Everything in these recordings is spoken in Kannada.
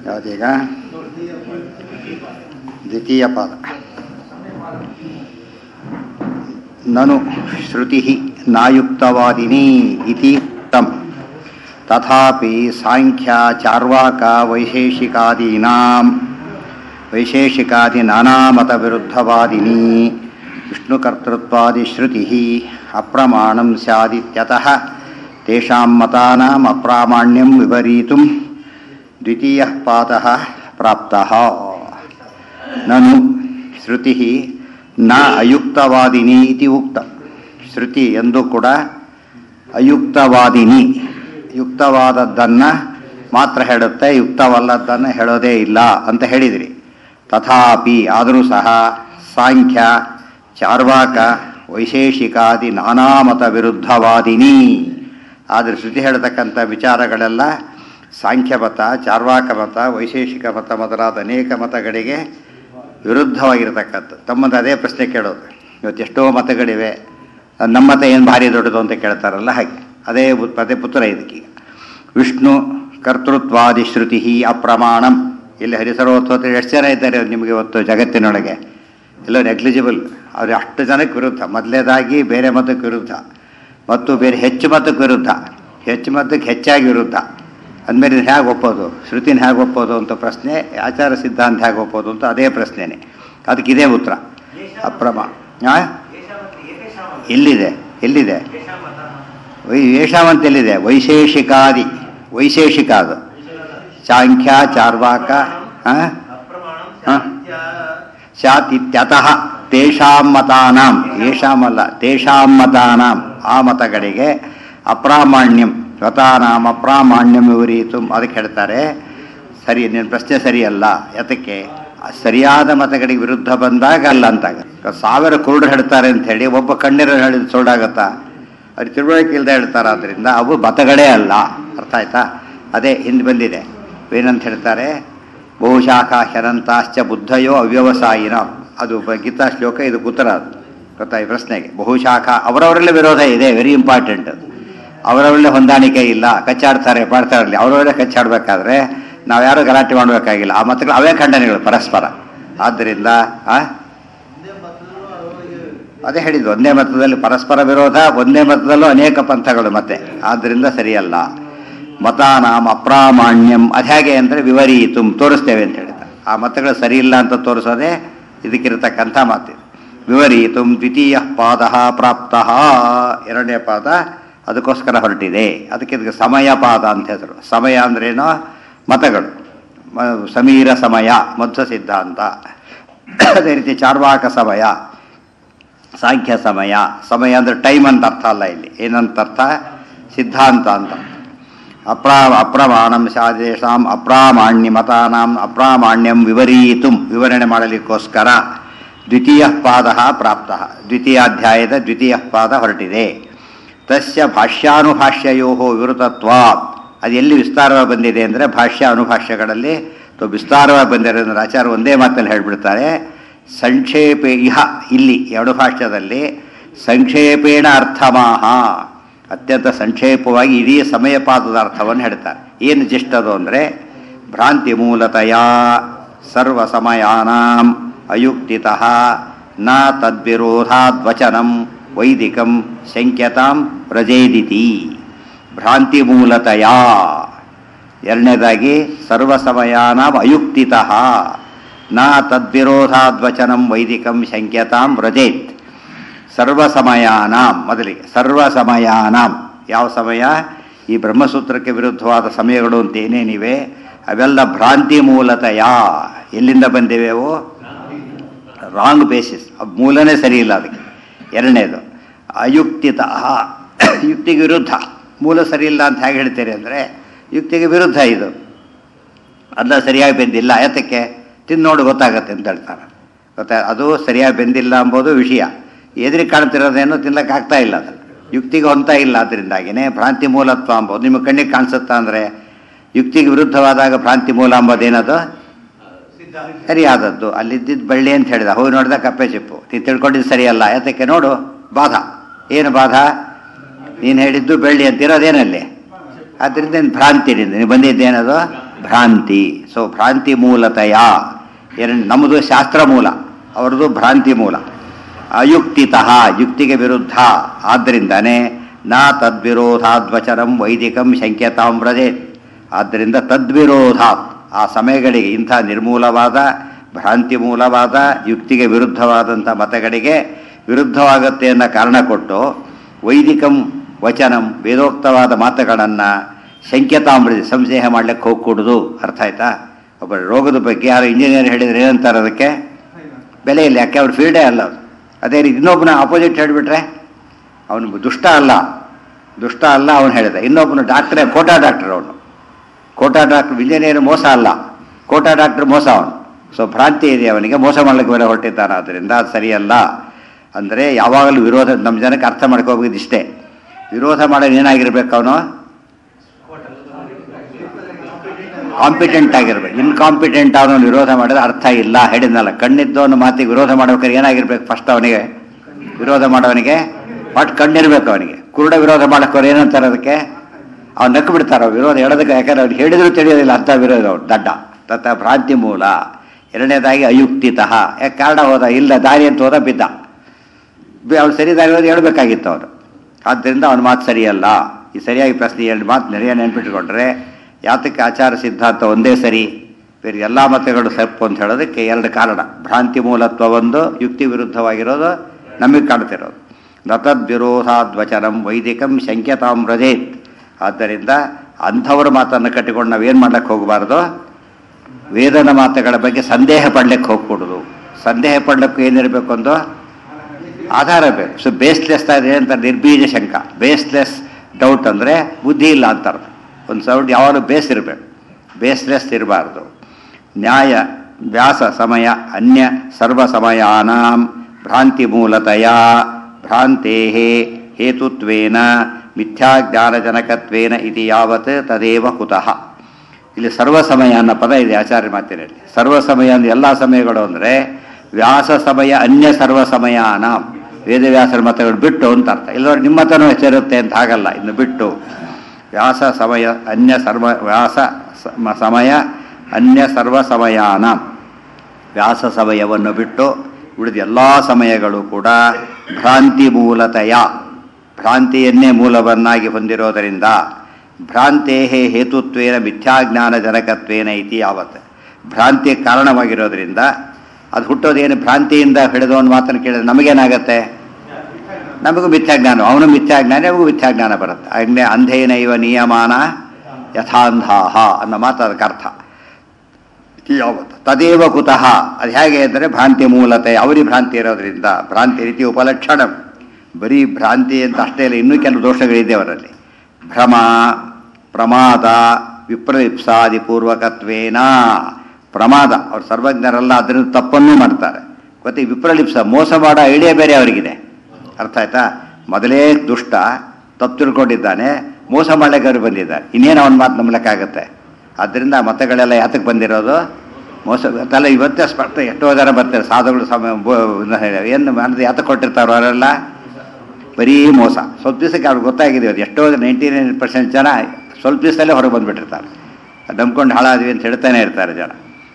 ಯಾವುದೀಗ ದ್ವಿತೀಯ ಪಾದ ನನು ಶ್ರುತಿ ನಾಯುಕ್ತವಾದಿನಿ ಇತಿ ಉಕ್ತಂ ತಥಾಪಿ ಸಾಂಖ್ಯ ಚಾರ್ವಾಕ ವೈಶೇಷಿಕಾದೀನಾಂ ವೈಶೇಷಿಕಾದಿ ನಾನಾಮತ ವಿರುದ್ಧವಾದಿನಿ ವಿಷ್ಣುಕರ್ತೃತ್ವಾದಿಶ್ರುತಿ ಅಪ್ರಮಾಣಂ ಸ್ಯಾದಿತ್ಯತಃ ತೇಷಾಂ ಮತಾನಾಂ ಅಪ್ರಾಮಾಣ್ಯಂ ವಿಪರೀತುಂ ದ್ವಿತೀಯ ಪಾದ ಪ್ರಾಪ್ತಃ ನನು ಶ್ರುತಿ ನ ಅಯುಕ್ತವಾದಿನಿ ಇತಿ ಉಕ್ತ ಶ್ರುತಿ ಎಂದು ಕೂಡ ಅಯುಕ್ತವಾದಿನಿ ಯುಕ್ತವಾದದ್ದನ್ನು ಮಾತ್ರ ಹೇಳುತ್ತೆ ಯುಕ್ತವಲ್ಲದ್ದನ್ನು ಹೇಳೋದೇ ಇಲ್ಲ ಅಂತ ಹೇಳಿದಿರಿ ತಥಾಪಿ ಆದರೂ ಸಹ ಸಾಂಖ್ಯ ಚಾರ್ವಾಕ ವೈಶೇಷಿಕಾದಿ ನಾನಾಮತ ವಿರುದ್ಧವಾದಿನಿ ಆದರೆ ಶ್ರುತಿ ಹೇಳ್ತಕ್ಕಂಥ ವಿಚಾರಗಳೆಲ್ಲ ಸಾಂಖ್ಯಮತ ಚಾರ್ವಾಕ ಮತ ವೈಶೇಷಿಕ ಮತ ಮೊದಲಾದ ಅನೇಕ ಮತಗಳಿಗೆ ವಿರುದ್ಧವಾಗಿರತಕ್ಕಂಥ ತಮ್ಮದು ಅದೇ ಪ್ರಶ್ನೆ ಕೇಳೋದು ಇವತ್ತು ಎಷ್ಟೋ ಮತಗಳಿವೆ ನಮ್ಮ ಮತ ಏನು ಭಾರಿ ದೊಡ್ಡದು ಅಂತ ಕೇಳ್ತಾರಲ್ಲ ಹಾಗೆ ಅದೇ ಉತ್- ಅದೇ ಪುತ್ರ ಇದಕ್ಕೀಗ ವಿಷ್ಣು ಕರ್ತೃತ್ವಾದಿ ಶ್ರುತಿ ಅಪ್ರಮಾಣಂ ಇಲ್ಲಿ ಹರಿಸರ್ವೋತ್ಸವ ಎಷ್ಟು ಜನ ಇದ್ದಾರೆ ನಿಮಗೆ ಇವತ್ತು ಜಗತ್ತಿನೊಳಗೆ ಎಲ್ಲ ನೆಗ್ಲಿಜಿಬಲ್ ಅವ್ರು ಅಷ್ಟು ಜನಕ್ಕೆ ವಿರುದ್ಧ ಮೊದಲೇದಾಗಿ ಬೇರೆ ಮತಕ್ಕೆ ವಿರುದ್ಧ ಮತ್ತು ಬೇರೆ ಹೆಚ್ಚು ಮತಕ್ಕೆ ವಿರುದ್ಧ ಹೆಚ್ಚು ಮತಕ್ಕೆ ಹೆಚ್ಚಾಗಿ ವಿರುದ್ಧ ಅಂದಮೇಲೆ ಇದನ್ನ ಹೇಗೆ ಒಪ್ಪೋದು ಶ್ರುತಿನ ಹೇಗೆ ಒಪ್ಪೋದು ಅಂತ ಪ್ರಶ್ನೆ ಆಚಾರ ಸಿದ್ಧಾಂತ ಹೇಗೆ ಒಪ್ಪೋದು ಅಂತ ಅದೇ ಪ್ರಶ್ನೆನೇ ಅದಕ್ಕೆ ಇದೇ ಉತ್ತರ ಅಪ್ರಮ ಆ? ಎಲ್ಲಿದೆ ಎಲ್ಲಿದೆ ವೈ ವೇಷಾವಂತ ಎಲ್ಲಿದೆ ವೈಶೇಷಿಕಾದಿ ವೈಶೇಷಿಕ ಅದು ಸಾಂಖ್ಯ ಚಾರ್ವಾಕ ಆ? ಆ? ಸ್ಯಾತ್ ಇತ್ಯತಃ ತೇಷಾಂ ಮತಾನಾಂ ಯೇಷಾಂ ಅಲ್ಲ ತೇಷಾಂ ಮತಾನಾಂ ಆ ಮತಗಳಿಗೆ ಅಪ್ರಾಮಾಣ್ಯಂ ಮತಾನಾಂ ಅಪ್ರಾಮಾಣ್ಯಂ ವಿವರೀತು ಅದಕ್ಕೆ ಹೇಳ್ತಾರೆ ಸರಿ ನಿನ್ನ ಪ್ರಶ್ನೆ ಸರಿಯಲ್ಲ ಯಾತಕ್ಕೆ ಆ ಸರಿಯಾದ ಮತಗಳಿಗೆ ವಿರುದ್ಧ ಬಂದಾಗ ಅಲ್ಲ ಅಂತಾಗ ಸಾವಿರ ಕುರುಡು ಹೇಳ್ತಾರೆ ಅಂತ ಹೇಳಿ ಒಬ್ಬ ಕಣ್ಣೀರ ಹೇಳಿದ ಸುಳ್ಳಾಗತ್ತಾ ಅವ್ರು ತಿಳುವಳಿಕೆ ಇಲ್ಲದೆ ಹೇಳ್ತಾರೆ ಆದ್ದರಿಂದ ಅವು ಮತಗಳೇ ಅಲ್ಲ ಅರ್ಥ ಆಯ್ತಾ ಅದೇ ಹಿಂದೆ ಬಂದಿದೆ ಏನಂತ ಹೇಳ್ತಾರೆ ಬಹುಶಾಖಾ ಹ್ಯನಂತಾಶ್ಚ ಬುದ್ಧಯೋ ಅವ್ಯವಸಾಯಿನ ಅದು ಬ- ಗೀತಾ ಶ್ಲೋಕ ಇದು ಉತ್ತರ ಅದು ಗೊತ್ತಾ ಈ ಪ್ರಶ್ನೆಗೆ ಬಹುಶಾಖಾ ಅವರವರಲ್ಲೇ ವಿರೋಧ ಇದೆ ವೆರಿ ಇಂಪಾರ್ಟೆಂಟ್ ಅವರವರಲ್ಲೇ ಹೊಂದಾಣಿಕೆ ಇಲ್ಲ ಕಚ್ಚಾಡ್ತಾರೆ ಪಾಡ್ತಾರಲ್ಲಿ ಅವರವರೇ ಕಚ್ಚಾಡಬೇಕಾದ್ರೆ ನಾವು ಯಾರು ಗಲಾಟೆ ಮಾಡಬೇಕಾಗಿಲ್ಲ ಆ ಮತಗಳು ಅವೇ ಖಂಡನೆಗಳು ಪರಸ್ಪರ ಆದ್ದರಿಂದ ಆ ಅದೇ ಹೇಳಿದ್ದು ಒಂದೇ ಮತದಲ್ಲಿ ಪರಸ್ಪರ ವಿರೋಧ ಒಂದೇ ಮತದಲ್ಲೂ ಅನೇಕ ಪಂಥಗಳು ಮತ್ತೆ ಆದ್ದರಿಂದ ಸರಿಯಲ್ಲ ಮತಾನಾಂ ಅಪ್ರಾಮಾಣ್ಯಂ ಅದ್ಯಾಗೆ ಅಂದರೆ ವಿವರೀತು ತೋರಿಸ್ತೇವೆ ಅಂತ ಹೇಳ್ತಾರೆ ಆ ಮತಗಳು ಸರಿ ಇಲ್ಲ ಅಂತ ತೋರಿಸೋದೇ ಇದಕ್ಕಿರತಕ್ಕಂಥ ಮಾತು ವಿವರೀತು ದ್ವಿತೀಯ ಪಾದ ಪ್ರಾಪ್ತ ಎರಡನೇ ಪಾದ ಅದಕ್ಕೋಸ್ಕರ ಹೊರಟಿದೆ ಅದಕ್ಕೆ ಇದಕ್ಕೆ ಸಮಯ ಪಾದ ಅಂತ ಹೆಸರು ಸಮಯ ಅಂದ್ರೇನೋ ಮತಗಳು ಮ- ಸಮೀರ ಸಮಯ ಮಧ್ವ ಸಿದ್ಧಾಂತ ಅದೇ ರೀತಿ ಚಾರ್ವಾಕ ಸಮಯ ಸಾಂಖ್ಯ ಸಮಯ ಸಮಯ ಅಂದರೆ ಟೈಮ್ ಅಂತ ಅರ್ಥ ಅಲ್ಲ ಇಲ್ಲಿ ಏನಂತ ಅರ್ಥ ಸಿದ್ಧಾಂತ ಅಂತ ಅಪ್ರಾ ಅಪ್ರಮಾಣಂ ಶಾದೇಶಾಂ ಅಪ್ರಾಮಾಣ್ಯ ಮತಾನಾಂ ಅಪ್ರಾಮಾಣ್ಯಂ ವಿವರೀತು ವಿವರಣೆ ಮಾಡಲಿಕ್ಕೋಸ್ಕರ ದ್ವಿತೀಯ ಪಾದ ಪ್ರಾಪ್ತ ದ್ವಿತೀಯಾಧ್ಯಾಯದ ದ್ವಿತೀಯ ಪಾದ ಹೊರಟಿದೆ ತಸ್ಯ ಭಾಷ್ಯಾನುಭಾಷ್ಯಯೋ ವಿವೃತತ್ವಾ ಅದು ಎಲ್ಲಿ ವಿಸ್ತಾರವಾಗಿ ಬಂದಿದೆ ಅಂದರೆ ಭಾಷ್ಯ ಅನುಭಾಷ್ಯಗಳಲ್ಲಿ ಅಥವಾ ವಿಸ್ತಾರವಾಗಿ ಬಂದಿದೆ ಅಂದರೆ ಆಚಾರ ಒಂದೇ ಮಾತಲ್ಲಿ ಹೇಳ್ಬಿಡ್ತಾರೆ ಸಂಕ್ಷೇಪೆ ಇಹ ಇಲ್ಲಿ ಎರಡು ಭಾಷ್ಯದಲ್ಲಿ ಸಂಕ್ಷೇಪೇಣ ಅರ್ಥಮಾಹ ಅತ್ಯಂತ ಸಂಕ್ಷೇಪವಾಗಿ ಇಡೀ ಸಮಯಪಾದದ ಅರ್ಥವನ್ನು ಹೇಳ್ತಾರೆ ಏನು ಜಿಷ್ಟ ಅದು ಅಂದರೆ ಭ್ರಾಂತಿ ಮೂಲತಯ ಸರ್ವ ಸಮಯಾನಾಂ ಅಯುಕ್ತಿತಃ ನ ತದ್ವಿರೋಧಾದ್ವಚನಂ ವೈದಿಕಂ ಶಂಕ್ಯತಾಂ ಪ್ರಜೇದಿತಿ ಭ್ರಾಂತಿ ಮೂಲತಯ ಎರಡನೇದಾಗಿ ಸರ್ವ ಸಮಯಾನಾಂ ಅಯುಕ್ತಿತಃ ನ ತದ್ವಿರೋಧಾದ್ವಚನಂ ವೈದಿಕಂ ಶಂಕ್ಯತಾಂ ವ್ರಜೇತ್ ಸರ್ವ ಸಮಯಾನಾಂ ಮೊದಲಿಗೆ ಸರ್ವ ಸಮಯಾನಾಂ ಯಾವ ಸಮಯ ಈ ಬ್ರಹ್ಮಸೂತ್ರಕ್ಕೆ ವಿರುದ್ಧವಾದ ಸಮಯಗಳು ಅಂತ ಏನೇನಿವೆ ಅವೆಲ್ಲ ಭ್ರಾಂತಿ ಮೂಲತಯ ಎಲ್ಲಿಂದ ಬಂದಿವೆ ಅವು ರಾಂಗ್ ಬೇಸಿಸ್ ಮೂಲನೇ ಸರಿ ಇಲ್ಲ ಅದಕ್ಕೆ ಎರಡನೇದು ಅಯುಕ್ತಿತ ಯುಕ್ತಿಗೆ ವಿರುದ್ಧ ಮೂಲ ಸರಿ ಇಲ್ಲ ಅಂತ ಹೇಗೆ ಹೇಳ್ತೀರಿ ಅಂದರೆ ಯುಕ್ತಿಗೆ ವಿರುದ್ಧ ಇದು ಅದನ್ನ ಸರಿಯಾಗಿ ಬೆಂದಿಲ್ಲ ಯಾತಕ್ಕೆ ತಿಂದು ನೋಡಿ ಗೊತ್ತಾಗತ್ತೆ ಅಂತ ಹೇಳ್ತಾರೆ ಗೊತ್ತಾ ಅದು ಸರಿಯಾಗಿ ಬೆಂದಿಲ್ಲ ಎಂಬುದು ವಿಷಯ ಎದುರಿಗೆ ಕಾಣ್ತಿರೋದೇನು ತಿನ್ಲಕ್ಕೆ ಆಗ್ತಾ ಇಲ್ಲ ಅದನ್ನು ಯುಕ್ತಿಗೆ ಹೊಂತ ಇಲ್ಲ ಅದರಿಂದಾಗಿನೇ ಭ್ರಾಂತಿ ಮೂಲತ್ವ ಅಂಬೋದು ನಿಮ್ಮ ಕಣ್ಣಿಗೆ ಕಾಣಿಸುತ್ತಾ ಅಂದರೆ ಯುಕ್ತಿಗೆ ವಿರುದ್ಧವಾದಾಗ ಭ್ರಾಂತಿ ಮೂಲ ಅಂಬೋದೇನದು ಸರಿಯಾದದ್ದು ಅಲ್ಲಿದ್ದಿದ್ದು ಬಳ್ಳಿ ಅಂತ ಹೇಳಿದ ಹೋಗಿ ನೋಡಿದ ಕಪ್ಪೆ ಚಿಪ್ಪು ನೀನು ತಿಳ್ಕೊಂಡಿದ್ದು ಸರಿಯಲ್ಲ ಯಾತಕ್ಕೆ ನೋಡು ಬಾಧ ಏನು ಬಾಧ ನೀನು ಹೇಳಿದ್ದು ಬೆಳ್ಳಿ ಅಂತಿರೋದೇನಲ್ಲಿ ಆದ್ದರಿಂದ ನೀನು ಭ್ರಾಂತಿ ನಿಂದು ನೀವು ಬಂದಿದ್ದೇನದು ಭ್ರಾಂತಿ ಸೊ ಭ್ರಾಂತಿ ಮೂಲತಯ ಎರಡು ನಮ್ಮದು ಶಾಸ್ತ್ರ ಮೂಲ ಅವ್ರದ್ದು ಭ್ರಾಂತಿ ಮೂಲ ಅಯುಕ್ತಿತಃ ಯುಕ್ತಿಗೆ ವಿರುದ್ಧ ಆದ್ದರಿಂದನೇ ನ ತದ್ವಿರೋಧಾದ್ವಚನಂ ವೈದಿಕಂ ಶಂಕ್ಯತಾಂ ವ್ರಜೇತ್ ಆದ್ದರಿಂದ ತದ್ವಿರೋಧಾತ್ ಆ ಸಮಯಗಳಿಗೆ ಇಂಥ ನಿರ್ಮೂಲವಾದ ಭ್ರಾಂತಿ ಮೂಲವಾದ ಯುಕ್ತಿಗೆ ವಿರುದ್ಧವಾದಂಥ ಮತಗಳಿಗೆ ವಿರುದ್ಧವಾಗುತ್ತೆ ಅನ್ನೋ ಕಾರಣ ಕೊಟ್ಟು ವೈದಿಕಂ ವಚನಂ ವೇದೋಕ್ತವಾದ ಮಾತುಗಳನ್ನು ಶಂಕ್ಯತಾಮೃತಿ ಸಂಶಯ ಮಾಡ್ಲಿಕ್ಕೆ ಹೋಗ್ಕೊಡುದು ಅರ್ಥ ಆಯ್ತಾ ಒಬ್ಬ ರೋಗದ ಬಗ್ಗೆ ಯಾರು ಇಂಜಿನಿಯರ್ ಹೇಳಿದ್ರೆ ಏನಂತಾರೆ ಅದಕ್ಕೆ ಬೆಲೆ ಇಲ್ಲ ಯಾಕೆ ಅವ್ರ ಫೀಲ್ಡೇ ಅಲ್ಲ ಅದು ಅದೇ ರೀತಿ ಇನ್ನೊಬ್ಬನ ಆಪೋಸಿಟ್ ಹೇಳಿಬಿಟ್ರೆ ಅವನು ದುಷ್ಟ ಅಲ್ಲ ದುಷ್ಟ ಅಲ್ಲ ಅವನು ಹೇಳಿದ ಇನ್ನೊಬ್ಬನು ಡಾಕ್ಟ್ರೇ ಕೋಟಾ ಡಾಕ್ಟರ್ ಅವನು ಕೋಟಾ ಡಾಕ್ಟರ್ ಇಂಜಿನಿಯರ್ ಮೋಸ ಅಲ್ಲ ಕೋಟಾ ಡಾಕ್ಟರ್ ಮೋಸ ಅವನು ಸೊ ಭ್ರಾಂತಿ ಇದೆ ಅವನಿಗೆ ಮೋಸ ಮಾಡ್ಲಿಕ್ಕೆ ಬೇರೆ ಹೊರಟಿದ್ದಾನೆ ಆದ್ದರಿಂದ ಅದು ಸರಿಯಲ್ಲ ಅಂದರೆ ಯಾವಾಗಲೂ ವಿರೋಧ ನಮ್ಮ ಜನಕ್ಕೆ ಅರ್ಥ ಮಾಡ್ಕೋಬೇಕಿದ್ದು ಇಷ್ಟೇ ವಿರೋಧ ಮಾಡೋದು ಏನಾಗಿರ್ಬೇಕು ಅವನು ಕಾಂಪಿಟೆಂಟ್ ಆಗಿರ್ಬೇಕು ಇನ್ಕಾಂಪಿಟೆಂಟ್ ಅವನು ವಿರೋಧ ಮಾಡಿದ್ರೆ ಅರ್ಥ ಇಲ್ಲ ಹೇಳಿದ್ನಲ್ಲ ಕಣ್ಣಿದ್ದವನು ಮಾತಿಗೆ ವಿರೋಧ ಮಾಡ್ಬೇಕಾದ್ರೆ ಏನಾಗಿರ್ಬೇಕು ಫಸ್ಟ್ ಅವನಿಗೆ ವಿರೋಧ ಮಾಡೋವನಿಗೆ ಪಟ್ ಕಣ್ಣಿರ್ಬೇಕು ಅವನಿಗೆ ಕುರುಡ ವಿರೋಧ ಮಾಡಕ್ಕವ್ರು ಏನಂತಾರೆ ಅದಕ್ಕೆ ಅವ್ನು ನಕ್ಕು ಬಿಡ್ತಾರೆ ಅವ್ರು ವಿರೋಧ ಹೇಳೋದಕ್ಕೆ ಯಾಕಂದ್ರೆ ಅವ್ರು ಹೇಳಿದ್ರು ತಿಳಿಯೋದಿಲ್ಲ ಅಂತ ವಿರೋಧ ಅವ್ರು ದಡ್ಡ ತತ್ತ ಭ್ರಾಂತಿ ಮೂಲ ಎರಡನೇದಾಗಿ ಅಯುಕ್ತಿತಃ ಯಾಕೆ ಕಾರಣ ಹೋದ ಇಲ್ಲ ದಾರಿ ಅಂತ ಹೋದ ಬಿದ್ದ ಅವ್ನು ಸರಿ ದಾರಿ ಹೋದ ಹೇಳ್ಬೇಕಾಗಿತ್ತು ಅವನು ಆದ್ದರಿಂದ ಅವನ ಮಾತು ಸರಿಯಲ್ಲ ಈ ಸರಿಯಾಗಿ ಪ್ರಶ್ನೆ ಎರಡು ಮಾತು ನೆರೆಯ ನೆನ್ಪಿಟ್ಕೊಂಡ್ರೆ ಯಾತಕ್ಕೆ ಆಚಾರ ಸಿದ್ಧಾಂತ ಒಂದೇ ಸರಿ ಬೇರೆ ಎಲ್ಲ ಮತಗಳು ತಪ್ಪು ಅಂತ ಹೇಳೋದಕ್ಕೆ ಎರಡು ಕಾರಣ ಭ್ರಾಂತಿ ಮೂಲತ್ವ ಒಂದು ಯುಕ್ತಿ ವಿರುದ್ಧವಾಗಿರೋದು ನಮಗೆ ಕಾಣ್ತಿರೋದು ನತದ್ವಿರೋಧಾದ್ವಚನಂ ವೈದಿಕಂ ಶಂಕ್ಯತಾಂ ವ್ರಜೇತ್ ಆದ್ದರಿಂದ ಅಂಥವ್ರ ಮಾತನ್ನು ಕಟ್ಟಿಕೊಂಡು ನಾವೇನು ಮಾಡ್ಲಿಕ್ಕೆ ಹೋಗಬಾರ್ದು ವೇದನ ಮಾತುಗಳ ಬಗ್ಗೆ ಸಂದೇಹ ಪಡ್ಲಿಕ್ಕೆ ಹೋಗ್ಕೊಡುದು ಸಂದೇಹ ಪಡ್ಲಿಕ್ಕೆ ಏನಿರಬೇಕು ಒಂದು ಆಧಾರ ಬೇಕು ಸೊ ಬೇಸ್ಲೆಸ್ ಇದೆ ಅಂತ ನಿರ್ಬೀಜ ಶಂಕ ಬೇಸ್ಲೆಸ್ ಡೌಟ್ ಅಂದರೆ ಬುದ್ಧಿ ಇಲ್ಲ ಅಂತ ಅರ್ಥ ಒಂದು ಸೌಂಡ್ ಯಾವಾಗಲೂ ಬೇಸ್ ಇರಬೇಕು ಬೇಸ್ಲೆಸ್ ಇರಬಾರ್ದು ನ್ಯಾಯ ವ್ಯಾಸ ಸಮಯ ಅನ್ಯ ಸರ್ವ ಸಮಯಾನಾಂ ಭ್ರಾಂತಿ ಮೂಲತಯ ಭ್ರಾಂತೆ ಹೇತುತ್ವೇನ ಮಿಥ್ಯಾಜ್ಞಾನಜನಕತ್ವೇನ ಇತಿ ಯಾವತ್ ತದೇವ ಕುತಃ ಇಲ್ಲಿ ಸರ್ವ ಸಮಯ ಅನ್ನೋ ಪದ ಇದೆ ಆಚಾರ್ಯ ಮಾತಿನಲ್ಲಿ ಸರ್ವ ಸಮಯ ಅಂದ್ರೆ ಎಲ್ಲ ಸಮಯಗಳು ಅಂದರೆ ವ್ಯಾಸ ಸಮಯ ಅನ್ಯ ಸರ್ವ ಸಮಯಾನ ವೇದವ್ಯಾಸರ ಮತಗಳು ಬಿಟ್ಟು ಅಂತ ಅರ್ಥ ಇಲ್ಲವ್ರು ನಿಮ್ಮ ಮತನೂ ಹೆಚ್ಚಿರುತ್ತೆ ಅಂತ ಹಾಗಲ್ಲ ಇನ್ನು ಬಿಟ್ಟು ವ್ಯಾಸ ಸಮಯ ಅನ್ಯ ಸರ್ವ ವ್ಯಾಸ ಸಮ- ಸಮಯ ಅನ್ಯ ಸರ್ವ ಸಮಯಾನ ವ್ಯಾಸ ಸಮಯವನ್ನು ಬಿಟ್ಟು ಉಳಿದ ಎಲ್ಲ ಸಮಯಗಳು ಕೂಡ ಭ್ರಾಂತಿ ಮೂಲತಯ ಭ್ರಾಂತಿಯನ್ನೇ ಮೂಲವನ್ನಾಗಿ ಹೊಂದಿರೋದರಿಂದ ಭ್ರಾಂತೇ ಹೇತುತ್ವೇನ ಮಿಥ್ಯಾಜ್ಞಾನ ಜನಕತ್ವೇನ ಇತಿ ಯಾವತ್ ಭ್ರಾಂತಿ ಕಾರಣವಾಗಿರೋದ್ರಿಂದ ಅದು ಹುಟ್ಟೋದೇನು ಭ್ರಾಂತಿಯಿಂದ ಹಿಡಿದವನು ಮಾತನ್ನು ಕೇಳಿದ್ರೆ ನಮಗೇನಾಗತ್ತೆ ನಮಗೂ ಮಿಥ್ಯಾಜ್ಞಾನ ಅವನು ಮಿಥ್ಯಾಜ್ಞಾನ ನಮಗೂ ಮಿಥ್ಯಾಜ್ಞಾನ ಬರುತ್ತೆ ಅಗ್ನೆ ಅಂಧೇನ ಇವ ನಿಯಮಾನ ಯಥಾಂಧಾಹ ಅನ್ನೋ ಮಾತು ಅದಕ್ಕೆ ಅರ್ಥ ಯಾವತ್ತು ತದೇವ ಕುತಃ ಅದು ಹೇಗೆ ಅಂದರೆ ಭ್ರಾಂತಿ ಮೂಲತೆ ಅವರಿ ಭ್ರಾಂತಿ ಇರೋದ್ರಿಂದ ಭ್ರಾಂತಿ ರೀತಿ ಉಪಲಕ್ಷಣ ಬರೀ ಭ್ರಾಂತಿ ಅಂತ ಅಷ್ಟೇ ಇಲ್ಲ ಇನ್ನೂ ಕೆಲವು ದೋಷಗಳಿದೆ ಅವರಲ್ಲಿ ಭ್ರಮ ಪ್ರಮಾದ ವಿಪ್ರಲಿಪ್ಸಾದಿ ಪೂರ್ವಕತ್ವೇನ ಪ್ರಮಾದ ಅವ್ರು ಸರ್ವಜ್ಞರಲ್ಲ ಅದರಿಂದ ತಪ್ಪನ್ನೂ ಮಾಡ್ತಾರೆ ಮತ್ತೆ ವಿಪ್ರಲಿಪ್ಸ ಮೋಸ ಮಾಡೋ ಐಡಿಯಾ ಬೇರೆ ಅವರಿಗಿದೆ ಅರ್ಥ ಆಯ್ತಾ ಮೊದಲೇ ದುಷ್ಟ ತಪ್ಪು ತಿಳ್ಕೊಂಡಿದ್ದಾನೆ ಮೋಸ ಮಾಡಲಿಕ್ಕೆ ಅವ್ರು ಬಂದಿದ್ದಾರೆ ಇನ್ನೇನು ಅವನ ಮಾತು ನಂಬಲಿಕ್ಕಾಗತ್ತೆ ಆದ್ದರಿಂದ ಮತಗಳೆಲ್ಲ ಯಾತಕ್ಕೆ ಬಂದಿರೋದು ಮೋಸ ತಲೆ ಇವತ್ತೇ ಸ್ಪಷ್ಟ ಎಷ್ಟೋ ಜನ ಬರ್ತಾರೆ ಸಾಧುಗಳು ಸಮಯ ಏನು ಮಾಡಿದ್ರೆ ಯಾತಕ್ಕೆ ಕೊಟ್ಟಿರ್ತಾರೋ ಅವರೆಲ್ಲ ಬರೀ ಮೋಸ ಸ್ವಲ್ಪ ದಿವಸಕ್ಕೆ ಅವ್ರಿಗೆ ಗೊತ್ತಾಗಿದೆ ಅದು ಎಷ್ಟೋ ನೈಂಟಿ ನೈನ್ ಪರ್ಸೆಂಟ್ ಜನ ಸ್ವಲ್ಪ ದಿವಸದಲ್ಲೇ ಹೊರಗೆ ಬಂದುಬಿಟ್ಟಿರ್ತಾರೆ ಅದು ನಂಬ್ಕೊಂಡು ಹಾಳಾದ್ವಿ ಅಂತ ಹೇಳ್ತಾನೆ ಇರ್ತಾರೆ ಜನ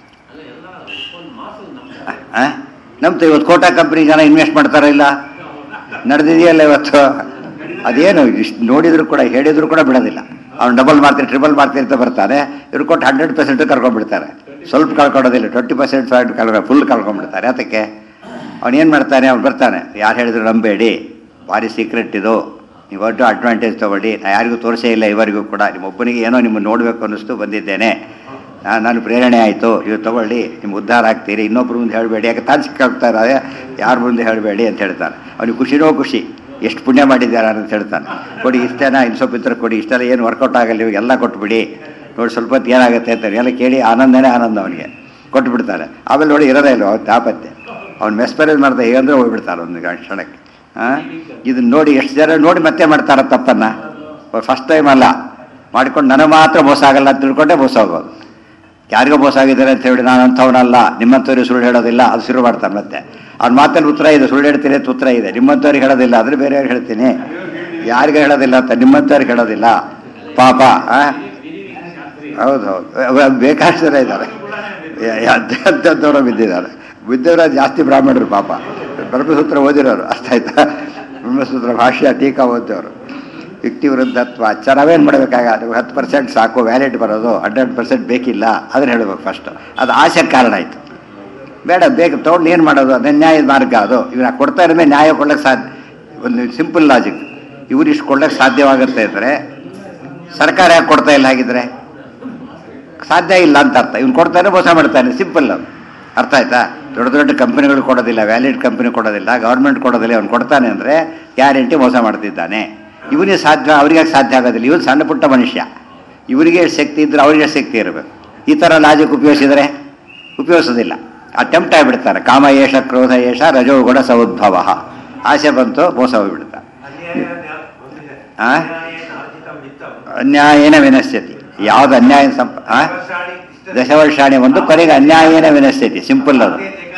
ಆ? ನಮ್ದು ಇವತ್ತು ಕೋಟಾ ಕಂಪ್ನಿ ಜನ ಇನ್ವೆಸ್ಟ್ ಮಾಡ್ತಾರ ಇಲ್ಲ ನಡೆದಿದೆಯಲ್ಲ ಇವತ್ತು ಅದೇನು ಇಷ್ಟು ನೋಡಿದ್ರು ಕೂಡ ಹೇಳಿದ್ರು ಕೂಡ ಬಿಡೋದಿಲ್ಲ ಅವ್ನು ಡಬಲ್ ಮಾಡ್ತೀನಿ ಟ್ರಿಬಲ್ ಮಾಡ್ತೀನಿ ಅಂತ ಬರ್ತಾನೆ ಇವ್ರು ಕೊಟ್ಟು ಹಂಡ್ರೆಡ್ ಪರ್ಸೆಂಟ್ ಕಳ್ಕೊಂಡ್ಬಿಡ್ತಾರೆ ಸ್ವಲ್ಪ ಕಳ್ಕೊಡೋದಿಲ್ಲ ಟ್ವೆಂಟಿ ಪರ್ಸೆಂಟ್ ಕಳ್ಕೊ ಫುಲ್ ಕಳ್ಕೊಂಡ್ಬಿಡ್ತಾರೆ ಅದಕ್ಕೆ ಅವ್ನು ಏನು ಮಾಡ್ತಾನೆ ಅವ್ನು ಬರ್ತಾನೆ ಯಾರು ಹೇಳಿದ್ರು ನಂಬೇಡಿ ಭಾರಿ ಸೀಕ್ರೆಟ್ ಇದು ನೀವು ಒಟ್ಟು ಅಡ್ವಾಂಟೇಜ್ ತೊಗೊಳ್ಳಿ ನಾ ಯಾರಿಗೂ ತೋರಿಸೇ ಇಲ್ಲ ಇವರಿಗೂ ಕೂಡ ನಿಮ್ಮೊಬ್ಬನಿಗೆ ಏನೋ ನಿಮ್ಮನ್ನು ನೋಡಬೇಕು ಅನ್ನಿಸ್ತು ಬಂದಿದ್ದೇನೆ ನಾನು ನಾನು ಪ್ರೇರಣೆ ಆಯಿತು ಇವು ತಗೊಳ್ಳಿ ನಿಮ್ಗೆ ಉದ್ಧಾರ ಆಗ್ತೀರಿ ಇನ್ನೊಬ್ರು ಮುಂದೆ ಹೇಳಬೇಡಿ ಯಾಕೆ ತಾನು ಸಿಕ್ಕಾಗ್ತಾರೆ ಯಾರ ಮುಂದೆ ಹೇಳಬೇಡಿ ಅಂತ ಹೇಳ್ತಾನೆ ಅವ್ನಿಗೆ ಖುಷಿನೋ ಖುಷಿ ಎಷ್ಟು ಪುಣ್ಯ ಮಾಡಿದ್ದಾರೆ ಅಂತ ಹೇಳ್ತಾನೆ ಕೊಡಿ ಇಷ್ಟೇನ ಇನ್ನು ಸ್ವಲ್ಪ ಇದ್ರೆ ಕೊಡಿ ಇಷ್ಟೆಲ್ಲ ಏನು ವರ್ಕೌಟ್ ಆಗಲ್ಲ ಇವಾಗ ಎಲ್ಲ ಕೊಟ್ಬಿಡಿ ನೋಡಿ ಸ್ವಲ್ಪ ಹೊತ್ತು ಏನಾಗುತ್ತೆ ಅಂತ ಎಲ್ಲ ಕೇಳಿ ಆನಂದನೇ ಆನಂದ ಅವನಿಗೆ ಕೊಟ್ಬಿಡ್ತಾರೆ ಆಮೇಲೆ ನೋಡಿ ಇರೋದೇ ಇಲ್ಲ ಅವ್ನು ತಾಪತ್ತೆ ಅವ್ನು ಮೆಸ್ಪರೇಜ್ ಮಾಡ್ದೆ ಹೇಗಂದ್ರೆ ಹೋಗ್ಬಿಡ್ತಾರೆ ಒಂದು ಕ್ಷಣಕ್ಕೆ ಹಾಂ ಇದನ್ನ ನೋಡಿ ಎಷ್ಟು ಜನ ನೋಡಿ ಮತ್ತೆ ಮಾಡ್ತಾರ ತಪ್ಪನ್ನ ಫಸ್ಟ್ ಟೈಮ್ ಅಲ್ಲ ಮಾಡ್ಕೊಂಡು ನನಗೆ ಮಾತ್ರ ಮೋಸ ಆಗಲ್ಲ ಅಂತ ತಿಳ್ಕೊಂಡೆ ಮೋಸ ಹೋಗೋದು ಯಾರಿಗೋ ಮೋಸ ಆಗಿದ್ದಾರೆ ಅಂತ ಹೇಳಿ ನಾನು ಅಂಥವನಲ್ಲ ನಿಮ್ಮಂಥವ್ರಿಗೆ ಸುಳ್ಳು ಹೇಳೋದಿಲ್ಲ ಅದು ಶುರು ಮಾಡ್ತಾರೆ ಮತ್ತೆ ಅವ್ನ ಮಾತಲ್ಲಿ ಉತ್ತರ ಇದೆ ಸುಳ್ಳು ಹೇಳ್ತೀನಿ ಅಂತ ಉತ್ತರ ಇದೆ ನಿಮ್ಮಂಥವ್ರಿಗೆ ಹೇಳೋದಿಲ್ಲ ಆದರೆ ಬೇರೆಯವ್ರಿಗೆ ಹೇಳ್ತೀನಿ ಯಾರಿಗೂ ಹೇಳೋದಿಲ್ಲ ಅಂತ ನಿಮ್ಮಂಥವ್ರಿಗೆ ಹೇಳೋದಿಲ್ಲ ಪಾಪ ಆ? ಹೌದು ಹೌದು ಬೇಕಾದಷ್ಟು ಜನ ಇದ್ದಾರೆ ಅಂಥದ್ದವರು ಬಿದ್ದಿದ್ದಾರೆ ಬಿದ್ದವರ ಜಾಸ್ತಿ ಬ್ರಾಹ್ಮಣರು ಪಾಪ ಬ್ರಹ್ಮಸೂತ್ರ ಓದಿರೋರು ಅರ್ಥ ಆಯ್ತಾ ಬ್ರಹ್ಮಸೂತ್ರ ಭಾಷ್ಯ ಟೀಕಾ ಓದಿದವರು ಯುಕ್ತಿ ವಿರುದ್ಧತ್ವ ಅಚ್ಚ ನಾವೇನು ಮಾಡಬೇಕಾಗ ಹತ್ತು ಪರ್ಸೆಂಟ್ ಸಾಕು ವ್ಯಾಲಿಡ್ ಬರೋದು ಹಂಡ್ರೆಡ್ ಪರ್ಸೆಂಟ್ ಬೇಕಿಲ್ಲ ಅದನ್ನ ಹೇಳಬೇಕು ಫಸ್ಟ್ ಅದು ಆಸೆ ಕಾರಣ ಆಯಿತು ಬೇಡ ಬೇಕು ತೊಗೊಂಡು ಏನು ಮಾಡೋದು ಅದೇ ನ್ಯಾಯದ ಮಾರ್ಗ ಅದು ಇವನ್ನ ಕೊಡ್ತಾ ಇರೋ ನ್ಯಾಯ ಕೊಡ್ಲಿಕ್ಕೆ ಸಾಧ್ಯ ಒಂದು ಸಿಂಪಲ್ ಲಾಜಿಕ್ ಇವ್ರು ಇಷ್ಟು ಕೊಡ್ಲಿಕ್ಕೆ ಸಾಧ್ಯವಾಗುತ್ತೆ ಅಂದರೆ ಸರ್ಕಾರ ಯಾಕೆ ಕೊಡ್ತಾ ಇಲ್ಲ ಹಾಗಿದ್ರೆ ಸಾಧ್ಯ ಇಲ್ಲ ಅಂತ ಅರ್ಥ ಇವ್ನು ಕೊಡ್ತಾನೆ ಮೋಸ ಮಾಡ್ತಾನೆ ಸಿಂಪಲ್ ಅದು ಅರ್ಥ ಆಯ್ತಾ ದೊಡ್ಡ ದೊಡ್ಡ ಕಂಪನಿಗಳು ಕೊಡೋದಿಲ್ಲ ವ್ಯಾಲಿಡ್ ಕಂಪನಿ ಕೊಡೋದಿಲ್ಲ ಗೌರ್ಮೆಂಟ್ ಕೊಡೋದಿಲ್ಲ ಅವ್ನು ಕೊಡ್ತಾನೆ ಅಂದರೆ ಗ್ಯಾರಂಟಿ ಮೋಸ ಮಾಡ್ತಿದ್ದಾನೆ ಇವನಿಗೆ ಸಾಧ್ಯ ಅವರಿಗೆ ಸಾಧ್ಯ ಆಗೋದಿಲ್ಲ ಇವನು ಸಣ್ಣ ಪುಟ್ಟ ಮನುಷ್ಯ ಇವರಿಗೆ ಎಷ್ಟು ಶಕ್ತಿ ಇದ್ರೆ ಅವರಿಗೆ ಎಷ್ಟು ಶಕ್ತಿ ಇರಬೇಕು ಈ ಥರ ಲಾಜಿಕ್ ಉಪಯೋಗಿಸಿದರೆ ಉಪಯೋಗಿಸೋದಿಲ್ಲ ಅಟೆಂಪ್ಟ್ ಆಗಿಬಿಡ್ತಾರೆ ಕಾಮ ಏಷ ಕ್ರೋಧ ಏಷ ರಜೋಗುಣ ಸೌದ್ಭವ ಆಸೆ ಬಂತು ಮೋಸ ಹೋಗ್ಬಿಡ್ತಾರೆ ಆ? ಅನ್ಯಾಯೇನ ವಿನಶ್ಯತಿ ಯಾವ್ದು ಅನ್ಯಾಯ ಸಂಪ ಆ? ದಶವರ್ಷಾಣಿ ಒಂದು ಕೊನೆಗೆ ಅನ್ಯಾಯೇನ ವಿನಶ್ಯತಿ ಸಿಂಪಲ್ ಅದು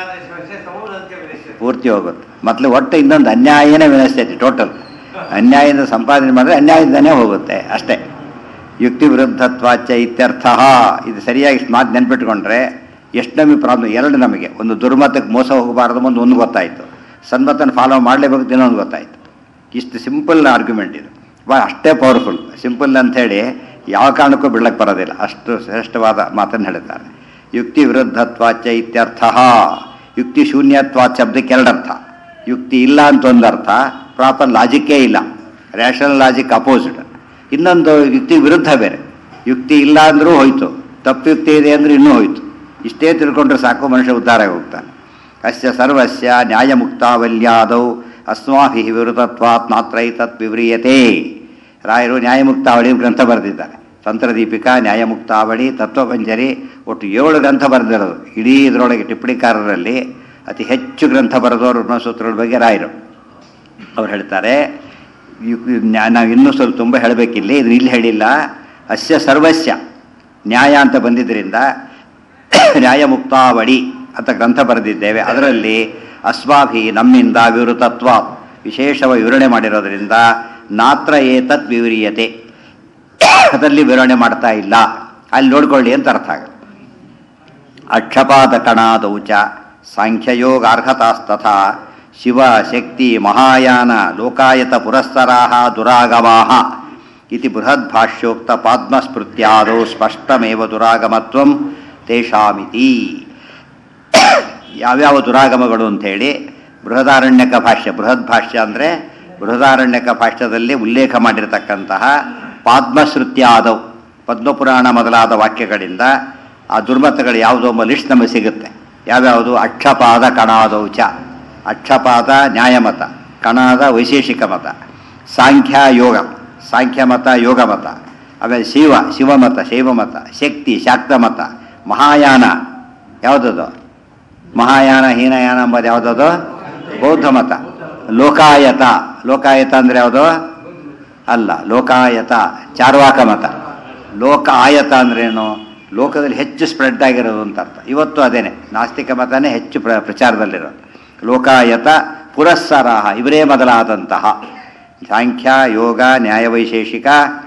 ಪೂರ್ತಿ ಹೋಗುತ್ತೆ ಮೊದಲು ಒಟ್ಟು ಇನ್ನೊಂದು ಅನ್ಯಾಯೇನ ವಿನಶ್ಯತಿ ಟೋಟಲ್ ಅನ್ಯಾಯದಿಂದ ಸಂಪಾದನೆ ಮಾಡಿದ್ರೆ ಅನ್ಯಾಯದಿಂದನೇ ಹೋಗುತ್ತೆ ಅಷ್ಟೇ ಯುಕ್ತಿ ವಿರುದ್ಧತ್ವಾಚ ಇತ್ಯರ್ಥ ಇದು ಸರಿಯಾಗಿ ಇಷ್ಟು ಮಾತು ನೆನ್ಪಿಟ್ಕೊಂಡ್ರೆ ಎಷ್ಟು ನಮಗೆ ಪ್ರಾಬ್ಲಮ್ ಎರಡು ನಮಗೆ ಒಂದು ದುರ್ಮತಕ್ಕೆ ಮೋಸ ಹೋಗಬಾರ್ದು ಒಂದು ಒಂದು ಗೊತ್ತಾಯಿತು ಸನ್ಮತನ ಫಾಲೋ ಮಾಡಲೇಬೇಕು ಇನ್ನೊಂದು ಗೊತ್ತಾಯಿತು ಇಷ್ಟು ಸಿಂಪಲ್ ಆರ್ಗ್ಯುಮೆಂಟ್ ಇದು ಭಾಳ ಅಷ್ಟೇ ಪವರ್ಫುಲ್ ಸಿಂಪಲ್ ಅಂಥೇಳಿ ಯಾವ ಕಾರಣಕ್ಕೂ ಬಿಡ್ಲಕ್ಕೆ ಬರೋದಿಲ್ಲ ಅಷ್ಟು ಶ್ರೇಷ್ಠವಾದ ಮಾತನ್ನು ಹೇಳ್ತಾರೆ ಯುಕ್ತಿ ವಿರುದ್ಧತ್ವಾಚ ಇತ್ಯರ್ಥ ಯುಕ್ತಿ ಶೂನ್ಯತ್ವಾಚ ಶಬ್ದಕ್ಕೆ ಎರಡರ್ಥ ಯುಕ್ತಿ ಇಲ್ಲ ಅಂತ ಒಂದು ಅರ್ಥ ಪ್ರಾಪರ್ ಲಾಜಿಕ್ಕೇ ಇಲ್ಲ ರ್ಯಾಷನಲ್ ಲಾಜಿಕ್ ಅಪೋಸಿಟ್ ಇನ್ನೊಂದು ಯುಕ್ತಿ ವಿರುದ್ಧ ಬೇರೆ ಯುಕ್ತಿ ಇಲ್ಲ ಅಂದರೂ ಹೋಯ್ತು ತಪ್ಪು ಯುಕ್ತಿ ಇದೆ ಅಂದ್ರೆ ಇನ್ನೂ ಹೋಯ್ತು ಇಷ್ಟೇ ತಿಳ್ಕೊಂಡ್ರೆ ಸಾಕು ಮನುಷ್ಯ ಉದ್ಧಾರ ಆಗಿ ಹೋಗ್ತಾನೆ ಅಸ್ಯ ಸರ್ವಸ್ಯ ನ್ಯಾಯಮುಕ್ತಾವಲ್ಯಾದೌ ಅಸ್ಮಾಭಿ ವಿರುದ್ಧತ್ವಾತ್ ಮಾತ್ರೈತತ್ ವಿವ್ರಿಯತೆ ರಾಯರು ನ್ಯಾಯಮುಕ್ತಾವಳಿ ಗ್ರಂಥ ಬರೆದಿದ್ದಾರೆ ತಂತ್ರದೀಪಿಕಾ ನ್ಯಾಯಮುಕ್ತಾವಳಿ ತತ್ವಪಂಜರಿ ಒಟ್ಟು ಏಳು ಗ್ರಂಥ ಬರೆದಿರೋದು ಇಡೀ ಇದರೊಳಗೆ ಟಿಪ್ಪಣಿಕಾರರಲ್ಲಿ ಅತಿ ಹೆಚ್ಚು ಗ್ರಂಥ ಬರೆದವರು ಬ್ರಹ್ಮಸೂತ್ರಗಳ ಬಗ್ಗೆ ರಾಯರು ಅವ್ರು ಹೇಳ್ತಾರೆ ಯು- ನ್ಯಾ- ನಾವು ಇನ್ನೂ ಸ್ವಲ್ಪ ತುಂಬ ಹೇಳಬೇಕಿಲ್ಲಿ ಇದನ್ನ ಇಲ್ಲಿ ಹೇಳಿಲ್ಲ ಅಸ್ಯ ಸರ್ವಸ್ಯ ನ್ಯಾಯ ಅಂತ ಬಂದಿದ್ದರಿಂದ ನ್ಯಾಯಮುಕ್ತಾವಳಿ ಅಂತ ಗ್ರಂಥ ಬರೆದಿದ್ದೇವೆ ಅದರಲ್ಲಿ ಅಸ್ವಾಭಿ ನಮ್ಮಿಂದ ವಿವೃತತ್ವ ವಿಶೇಷವ ವಿವರಣೆ ಮಾಡಿರೋದ್ರಿಂದ ನಾತ್ರ ಏತತ್ ವಿವರಿಯತೆ ಅದರಲ್ಲಿ ವಿವರಣೆ ಮಾಡ್ತಾ ಇಲ್ಲ ಅಲ್ಲಿ ನೋಡ್ಕೊಳ್ಳಿ ಅಂತ ಅರ್ಥ ಆಗುತ್ತೆ ಅಕ್ಷಪಾದ ಕಣಾದೌಚ ಸಾಂಖ್ಯಯೋಗಾರ್ಹತಾಸ್ತಥಾ ಶಿವ ಶಕ್ತಿ ಮಹಾಯಾನ ಲೋಕಾಯತ ಪುರಸ್ತರಾಹ ದುರಾಗಮಾಹ ಇತಿ ಬೃಹದ್ಭಾಷ್ಯೋಕ್ತ ಪಾದ್ಮಸ್ಮೃತ್ಯಾದೌ ಸ್ಪಷ್ಟಮೇವ ದುರಾಗಮತ್ವಂ ತೇಷಾಮಿತಿ ಯಾವ್ಯಾವ ದುರಾಗಮಗಳು ಅಂಥೇಳಿ ಬೃಹದಾರಣ್ಯಕ ಭಾಷ್ಯ ಬೃಹದ್ ಭಾಷ್ಯ ಅಂದರೆ ಬೃಹದಾರಣ್ಯಕ ಭಾಷ್ಯದಲ್ಲಿ ಉಲ್ಲೇಖ ಮಾಡಿರತಕ್ಕಂತಹ ಪಾದ್ಮಶ್ರುತ್ಯಾದವು ಪದ್ಮಪುರಾಣ ಮೊದಲಾದ ವಾಕ್ಯಗಳಿಂದ ಆ ದುರ್ಮತಗಳು ಯಾವುದೋ ಎಂಬ ಲಿಸ್ಟ್ ನಮಗೆ ಸಿಗುತ್ತೆ ಯಾವ್ಯಾವುದು ಅಕ್ಷಪಾದ ಕಣಾದೌಚ ಅಕ್ಷಪಾದ ನ್ಯಾಯಮತ ಕಣಾದ ವೈಶೇಷಿಕ ಮತ ಸಾಂಖ್ಯ ಯೋಗ ಸಾಂಖ್ಯ ಮತ ಯೋಗ ಮತ ಆಮೇಲೆ ಶಿವ ಶಿವಮತ ಶೈವಮತ ಶಕ್ತಿ ಶಾಕ್ತ ಮತ ಮಹಾಯಾನ ಯಾವುದದು ಮಹಾಯಾನ ಹೀನಯಾನ ಎಂಬುದು ಯಾವುದದು ಬೌದ್ಧ ಮತ ಲೋಕಾಯತ ಲೋಕಾಯತ ಅಂದ್ರೆ ಯಾವುದು ಅಲ್ಲ ಲೋಕಾಯತ ಚಾರ್ವಾಕ ಮತ ಲೋಕ ಆಯತ ಅಂದ್ರೇನು ಲೋಕದಲ್ಲಿ ಹೆಚ್ಚು ಸ್ಪ್ರೆಡ್ ಆಗಿರೋದು ಅಂತ ಅರ್ಥ ಇವತ್ತು ಅದೇನೆ ನಾಸ್ತಿಕ ಮತನೇ ಹೆಚ್ಚು ಪ್ರ ಪ್ರಚಾರದಲ್ಲಿರೋದು ಲೋಕಾಯತ ಪುರಸ್ಸರಾಹ ಇವರೇ ಮೊದಲಾದಂತಹ ಸಾಂಖ್ಯ ಯೋಗ ನ್ಯಾಯವೈಶೇಷಿಕ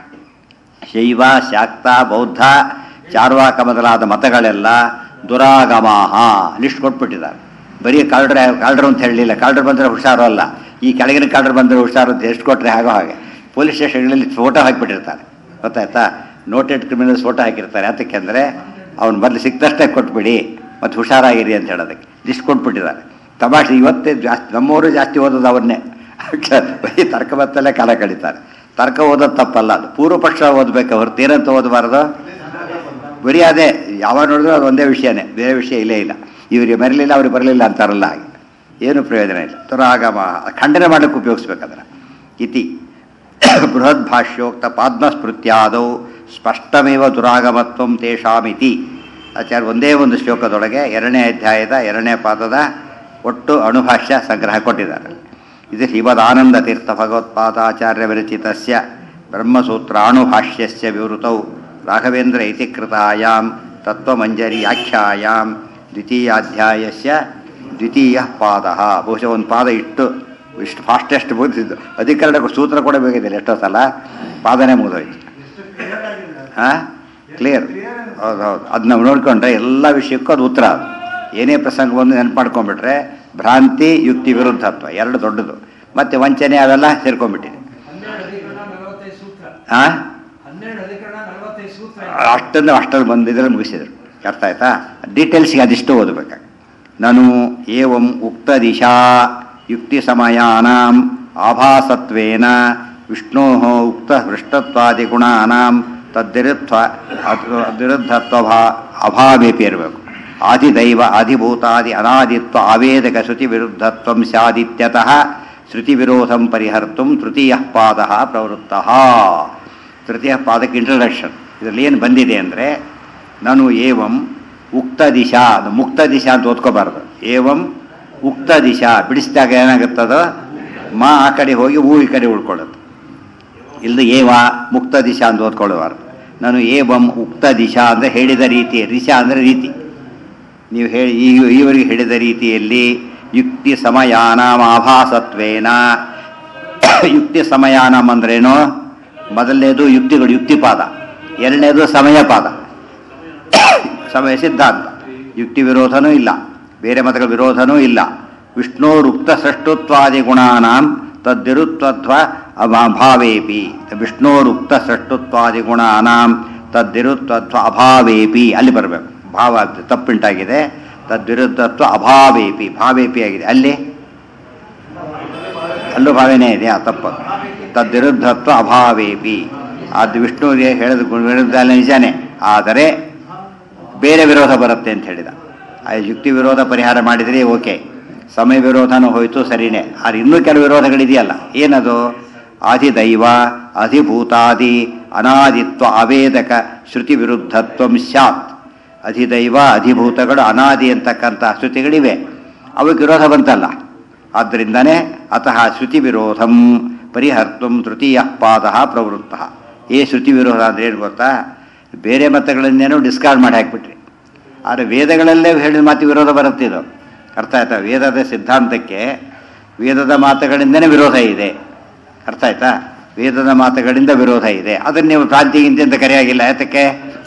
ಶೈವ ಶಾಕ್ತ ಬೌದ್ಧ ಚಾರ್ವಾಕ ಮೊದಲಾದ ಮತಗಳೆಲ್ಲ ದುರಾಗಮಾಹ ಲಿಸ್ಟ್ ಕೊಟ್ಬಿಟ್ಟಿದ್ದಾರೆ ಬರೀ ಕಾಲ್ಡ್ರೆ ಕಾಲ್ಡ್ರು ಅಂತ ಹೇಳಲಿಲ್ಲ ಕಾಲ್ಡ್ರ್ ಬಂದರೆ ಹುಷಾರು ಅಲ್ಲ ಈ ಕೆಳಗಿನ ಕಾಲ್ಡ್ರ್ ಬಂದರೆ ಹುಷಾರು ಅಂತ ಎಷ್ಟು ಕೊಟ್ಟರೆ ಆಗೋ ಹಾಗೆ ಪೊಲೀಸ್ ಸ್ಟೇಷನ್ಗಳಲ್ಲಿ ಫೋಟೋ ಹಾಕಿಬಿಟ್ಟಿರ್ತಾರೆ ಗೊತ್ತಾಯ್ತಾ ನೋಟೆಡ್ ಕ್ರಿಮಿನಲ್ಸ್ ಫೋಟೋ ಹಾಕಿರ್ತಾರೆ ಯಾತಕ್ಕೆ ಅಂದರೆ ಅವ್ನು ಮೊದಲು ಸಿಕ್ತಷ್ಟೇ ಕೊಟ್ಬಿಡಿ ಮತ್ತು ಹುಷಾರಾಗಿರಿ ಅಂತ ಹೇಳೋದಕ್ಕೆ ಲಿಸ್ಟ್ ಕೊಟ್ಬಿಟ್ಟಿದ್ದಾರೆ ತಮಾಷೆ ಇವತ್ತೇ ಜಾಸ್ತಿ ನಮ್ಮವರು ಜಾಸ್ತಿ ಓದೋದು ಅವನ್ನೇ ಬರೀ ತರ್ಕ ಬತ್ತಲ್ಲೇ ಕಾಲ ಕಳೀತಾರೆ ತರ್ಕ ಓದೋದು ತಪ್ಪಲ್ಲ ಅದು ಪೂರ್ವ ಪಕ್ಷ ಓದಬೇಕು ಹೊರತು ಏನಂತ ಓದಬಾರ್ದು ಬರೀ ಅದೇ ಯಾವಾಗ ನೋಡಿದ್ರು ಅದು ಒಂದೇ ವಿಷಯನೇ ಬೇರೆ ವಿಷಯ ಇಲ್ಲೇ ಇಲ್ಲ ಇವರಿಗೆ ಬರಲಿಲ್ಲ ಅವ್ರಿಗೆ ಬರಲಿಲ್ಲ ಅಂತಾರಲ್ಲ ಹಾಗೆ ಏನು ಪ್ರಯೋಜನ ಇಲ್ಲ ದುರಾಗಮ ಖಂಡನೆ ಮಾಡಕ್ಕೆ ಉಪಯೋಗಿಸ್ಬೇಕಂದ್ರೆ ಇತಿ ಬೃಹದ್ ಭಾಷ್ಯೋಕ್ತ ಪಾದ್ಮಸ್ಮೃತ್ಯಾದೌ ಸ್ಪಷ್ಟಮೇವ ದುರಾಗಮತ್ವಂ ತೇಷಾಮಿತಿ ಆಚಾರ್ಯ ಒಂದೇ ಒಂದು ಶ್ಲೋಕದೊಳಗೆ ಎರಡನೇ ಅಧ್ಯಾಯದ ಎರಡನೇ ಪಾದದ ಒಟ್ಟು ಅಣುಭಾಷ್ಯ ಸಂಗ್ರಹ ಕೊಟ್ಟಿದ್ದಾರೆ ಇದು ಶ್ರೀಮದಾನಂದ ತೀರ್ಥ ಭಗವತ್ಪಾದಾಚಾರ್ಯ ವಿರಚಿತಸ್ಯ ಬ್ರಹ್ಮಸೂತ್ರಾಣುಭಾಷ್ಯಸ್ಯ ವಿವೃತೌ ರಾಘವೇಂದ್ರ ಇತಿ ಕೃತಾಯಾಂ ತತ್ವಮಂಜರಿ ಆಖ್ಯಾಯಾಂ ದ್ವಿತೀಯಾಧ್ಯಾಯಸ್ಯ ದ್ವಿತೀಯ ಪಾದ ಬಹುಶಃ ಒಂದು ಪಾದ ಇಟ್ಟು ಇಷ್ಟು ಫಾಸ್ಟೆಸ್ಟ್ ಮುಗಿದಿದ್ದು ಅಧಿಕರಣಕ್ಕೂ ಸೂತ್ರ ಕೂಡ ಬೇಕಿದ್ದಿಲ್ಲ ಎಷ್ಟೋ ಸಲ ಪಾದನೇ ಮುಗಿದೋಯ್ತು ಹಾಂ ಕ್ಲಿಯರ್ ಹೌದು ಹೌದು ಅದು ನಾವು ನೋಡ್ಕೊಂಡ್ರೆ ಎಲ್ಲ ವಿಷಯಕ್ಕೂ ಅದು ಉತ್ತರ ಅದು ಏನೇ ಪ್ರಸಂಗ ಬಂದು ನೆನ್ಪು ಮಾಡ್ಕೊಂಡ್ಬಿಟ್ರೆ ಭ್ರಾಂತಿ ಯುಕ್ತಿ ವಿರುದ್ಧತ್ವ ಎರಡು ದೊಡ್ಡದು ಮತ್ತೆ ವಂಚನೆ ಅವೆಲ್ಲ ಸೇರ್ಕೊಂಡ್ಬಿಟ್ಟಿದೆ ಹನ್ನೆರಡು ಅಧಿಕರಣ ನಲವತ್ತೈದು ಸೂತ್ರ ಆ ಹನ್ನೆರಡು ಅಧಿಕರಣ ನಲವತ್ತೈದು ಸೂತ್ರ ಅಷ್ಟನ್ನು ಅಷ್ಟಲ್ಲಿ ಬಂದಿದ್ರೆ ಮುಗಿಸಿದ್ರು ಅರ್ಥ ಆಯ್ತಾ ಡೀಟೇಲ್ಸ್ಗೆ ಅದಿಷ್ಟು ಓದಬೇಕಾಗ ನಾನು ಏವಂ ಉಕ್ತ ದಿಶಾ ಯುಕ್ತಿ ಸಮಯಾನಾಂ ಆಭಾಸತ್ವೇನ ವಿಷ್ಣೋ ಉಕ್ತ ಭೃಷ್ಟತ್ವಾದಿಗುಣಾನಾಂ ತದ್ವಿರುದ್ಧ ವಿರುದ್ಧತ್ವ ಅಭಾವೇಪಿ ಇರಬೇಕು ಆದಿದೈವ ಆದಿಭೂತಾದಿ ಅನಾದಿತ್ವ ಆವೇದಕ ಶ್ರುತಿ ವಿರುದ್ಧತ್ವ ಸ್ಯಾದಿತ್ಯತಃ ಶ್ರುತಿ ವಿರೋಧಂ ಪರಿಹರ್ತುಂ ತೃತೀಯ ಪಾದ ಪ್ರವೃತ್ತ ತೃತೀಯ ಪಾದಕ್ಕೆ ಇಂಟ್ರಡಕ್ಷನ್ ಇದರಲ್ಲಿ ಏನು ಬಂದಿದೆ ಅಂದರೆ ನಾನು ಏವಂ ಉಕ್ತ ದಿಶಾ ಅದು ಮುಕ್ತ ದಿಶಾ ಅಂತ ಓದ್ಕೋಬಾರ್ದು ಏವಂ ಉಕ್ತ ದಿಶಾ ಬಿಡಿಸಿದಾಗ ಏನಾಗುತ್ತದೋ ಮಾ ಆ ಕಡೆ ಹೋಗಿ ಹೂ ಈ ಕಡೆ ಉಳ್ಕೊಳ್ಳುತ್ತೆ ಇಲ್ಲಿ ಏವ ಮುಕ್ತ ದಿಶಾ ಅಂತ ಓದ್ಕೊಳ್ಳಬಾರ್ದು ನಾನು ಏವಂ ಉಕ್ತ ದಿಶಾ ಅಂದರೆ ಹೇಳಿದ ರೀತಿ ದಿಶಾ ಅಂದರೆ ರೀತಿ ನೀವು ಹೇಳಿ ಈ ಈವರೆಗೆ ಹೇಳಿದ ರೀತಿಯಲ್ಲಿ ಯುಕ್ತಿ ಸಮಯಾನಾಮ ಆಭಾಸತ್ವೇನ ಯುಕ್ತಿ ಸಮಯಾನಂ ಅಂದ್ರೇನು ಮೊದಲನೇದು ಯುಕ್ತಿಗಳು ಯುಕ್ತಿಪಾದ ಎರಡನೇದು ಸಮಯಪಾದ ಸಮಯ ಸಿದ್ಧಾಂತ ಯುಕ್ತಿ ವಿರೋಧನೂ ಇಲ್ಲ ಬೇರೆ ಮತಗಳ ವಿರೋಧನೂ ಇಲ್ಲ ವಿಷ್ಣೋರುಕ್ತ ಸೃಷ್ಟುತ್ವಾದಿ ಗುಣಾನಾಂ ತದ್ದಿರುತ್ವತ್ವ ಅಭಾವೇಪಿ ವಿಷ್ಣೋರುಕ್ತ ಸೃಷ್ಟುತ್ವಾದಿ ಗುಣಾನಾಂ ತದ್ದಿರುತ್ವತ್ವ ಅಭಾವೇಪಿ ಅಲ್ಲಿ ಬರಬೇಕು ಭಾವ ತಪ್ಪುಂಟಾಗಿದೆ ತದ್ವಿರುದ್ಧತ್ವ ಅಭಾವೇಪಿ ಭಾವೇಪಿ ಆಗಿದೆ ಅಲ್ಲಿ ಅಲ್ಲೂ ಭಾವನೆ ಇದೆ ಆ ತಪ್ಪು ತದ್ವಿರುದ್ಧತ್ವ ಅಭಾವೇಪಿ ಅದು ವಿಷ್ಣುವಿಗೆ ಹೇಳಿದ ಗುಣ- ವಿರುದ್ಧ ಅಲ್ಲ ನಿಜಾನೇ ಆದರೆ ಬೇರೆ ವಿರೋಧ ಬರುತ್ತೆ ಅಂತ ಹೇಳಿದ ಆ ಯುಕ್ತಿ ವಿರೋಧ ಪರಿಹಾರ ಮಾಡಿದರೆ ಓಕೆ ಸಮಯ ವಿರೋಧನೂ ಹೋಯಿತು ಸರಿನೇ ಆದರೆ ಇನ್ನೂ ಕೆಲವು ವಿರೋಧಗಳಿದೆಯಲ್ಲ ಏನದು ಆದಿದೈವ ಅಧಿಭೂತಾದಿ ಅನಾದಿತ್ವ ಅವೇದಕ ಶ್ರುತಿ ವಿರುದ್ಧತ್ವ ಸ್ಯಾತ್ ಅಧಿದೈವ ಅಧಿಭೂತಗಳು ಅನಾದಿ ಅಂತಕ್ಕಂಥ ಶ್ರುತಿಗಳಿವೆ ಅವಕ್ಕೆ ವಿರೋಧ ಬಂತಲ್ಲ ಆದ್ದರಿಂದನೇ ಅತಃ ಶ್ರುತಿ ವಿರೋಧಂ ಪರಿಹರ್ತು ತೃತೀಯ ಪಾದ ಪ್ರವೃತ್ತ ಏ ಶ್ರುತಿ ವಿರೋಧ ಅಂದ್ರೆ ಏನು ಗೊತ್ತಾ ಬೇರೆ ಮತಗಳನ್ನೇನೋ ಡಿಸ್ಕಾರ್ಡ್ ಮಾಡಿ ಹಾಕ್ಬಿಟ್ರಿ ಆದರೆ ವೇದಗಳಲ್ಲೇ ಹೇಳಿದ ಮಾತು ವಿರೋಧ ಬರುತ್ತೆ ಇದು ಅರ್ಥ ಆಯ್ತಾ ವೇದದ ಸಿದ್ಧಾಂತಕ್ಕೆ ವೇದದ ಮಾತುಗಳಿಂದನೇ ವಿರೋಧ ಇದೆ ಅರ್ಥ ಆಯ್ತಾ ವೇದದ ಮಾತುಗಳಿಂದ ವಿರೋಧ ಇದೆ ಅದನ್ನು ನೀವು ಭ್ರಾಂತಿಗಿಂತ ಅಂತ ಕರೆಯಾಗಿಲ್ಲ ಯಾತಕ್ಕೆ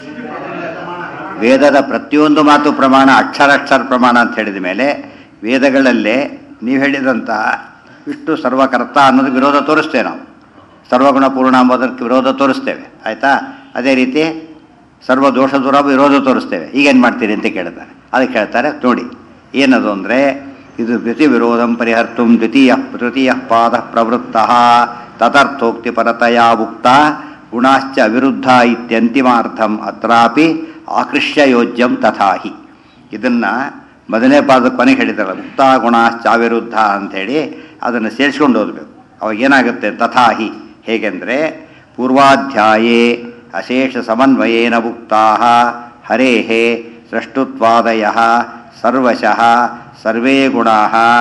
ವೇದದ ಪ್ರತಿಯೊಂದು ಮಾತು ಪ್ರಮಾಣ ಅಕ್ಷರಾಕ್ಷರ ಪ್ರಮಾಣ ಅಂತ ಹೇಳಿದ ಮೇಲೆ ವೇದಗಳಲ್ಲೇ ನೀವು ಹೇಳಿದಂತಹ ವಿಷ್ಣು ಸರ್ವಕರ್ತ ಅನ್ನೋದು ವಿರೋಧ ತೋರಿಸ್ತೇವೆ ನಾವು ಸರ್ವಗುಣ ಪೂರ್ಣ ಅಂಬೋದಕ್ಕೆ ವಿರೋಧ ತೋರಿಸ್ತೇವೆ ಆಯಿತಾ ಅದೇ ರೀತಿ ಸರ್ವ ದೋಷ ದೂರ ವಿರೋಧ ತೋರಿಸ್ತೇವೆ ಈಗೇನು ಮಾಡ್ತೀರಿ ಅಂತ ಕೇಳ್ತಾರೆ ಅದಕ್ಕೆ ಹೇಳ್ತಾರೆ ನೋಡಿ ಏನದು ಅಂದರೆ ಇದು ದ್ವಿತೀಯ ವಿರೋಧಂ ಪರಿಹರ್ತು ದ್ವಿತೀಯ ತೃತೀಯ ಪಾದ ಪ್ರವೃತ್ತ ತಥರ್ಥೋಕ್ತಿ ಪರತಯಾ ಉಕ್ತ ಗುಣಾಶ್ಚ ವಿರುದ್ಧ ಇತ್ಯಂತಿಮಾರ್ಥಂ ಅತ್ರಾಪಿ ಆಕೃಷ್ಯ ಯೋಜ್ಯಂ ತಥಾಹಿ ಇದನ್ನು ಮೊದಲನೇ ಪಾದ ಕೊನೆಗೆ ಹೇಳಿದಾರೆ ಮುಕ್ತ ಗುಣಾಶ್ಚ ವಿರುದ್ಧ ಅಂಥೇಳಿ ಅದನ್ನು ಸೇರಿಸ್ಕೊಂಡು ಓದಬೇಕು ಅವಾಗ ಏನಾಗುತ್ತೆ ತಥಾಹಿ ಹೇಗೆಂದರೆ ಪೂರ್ವಾಧ್ಯಾಯೇ ಅಶೇಷ ಸಮನ್ವಯೇನ ಉಕ್ತಾ ಹರೇ ಸೃಷ್ಟುತ್ವಾದಯ ಸರ್ವಶಃ ಸರ್ವೇ ಗುಣಾ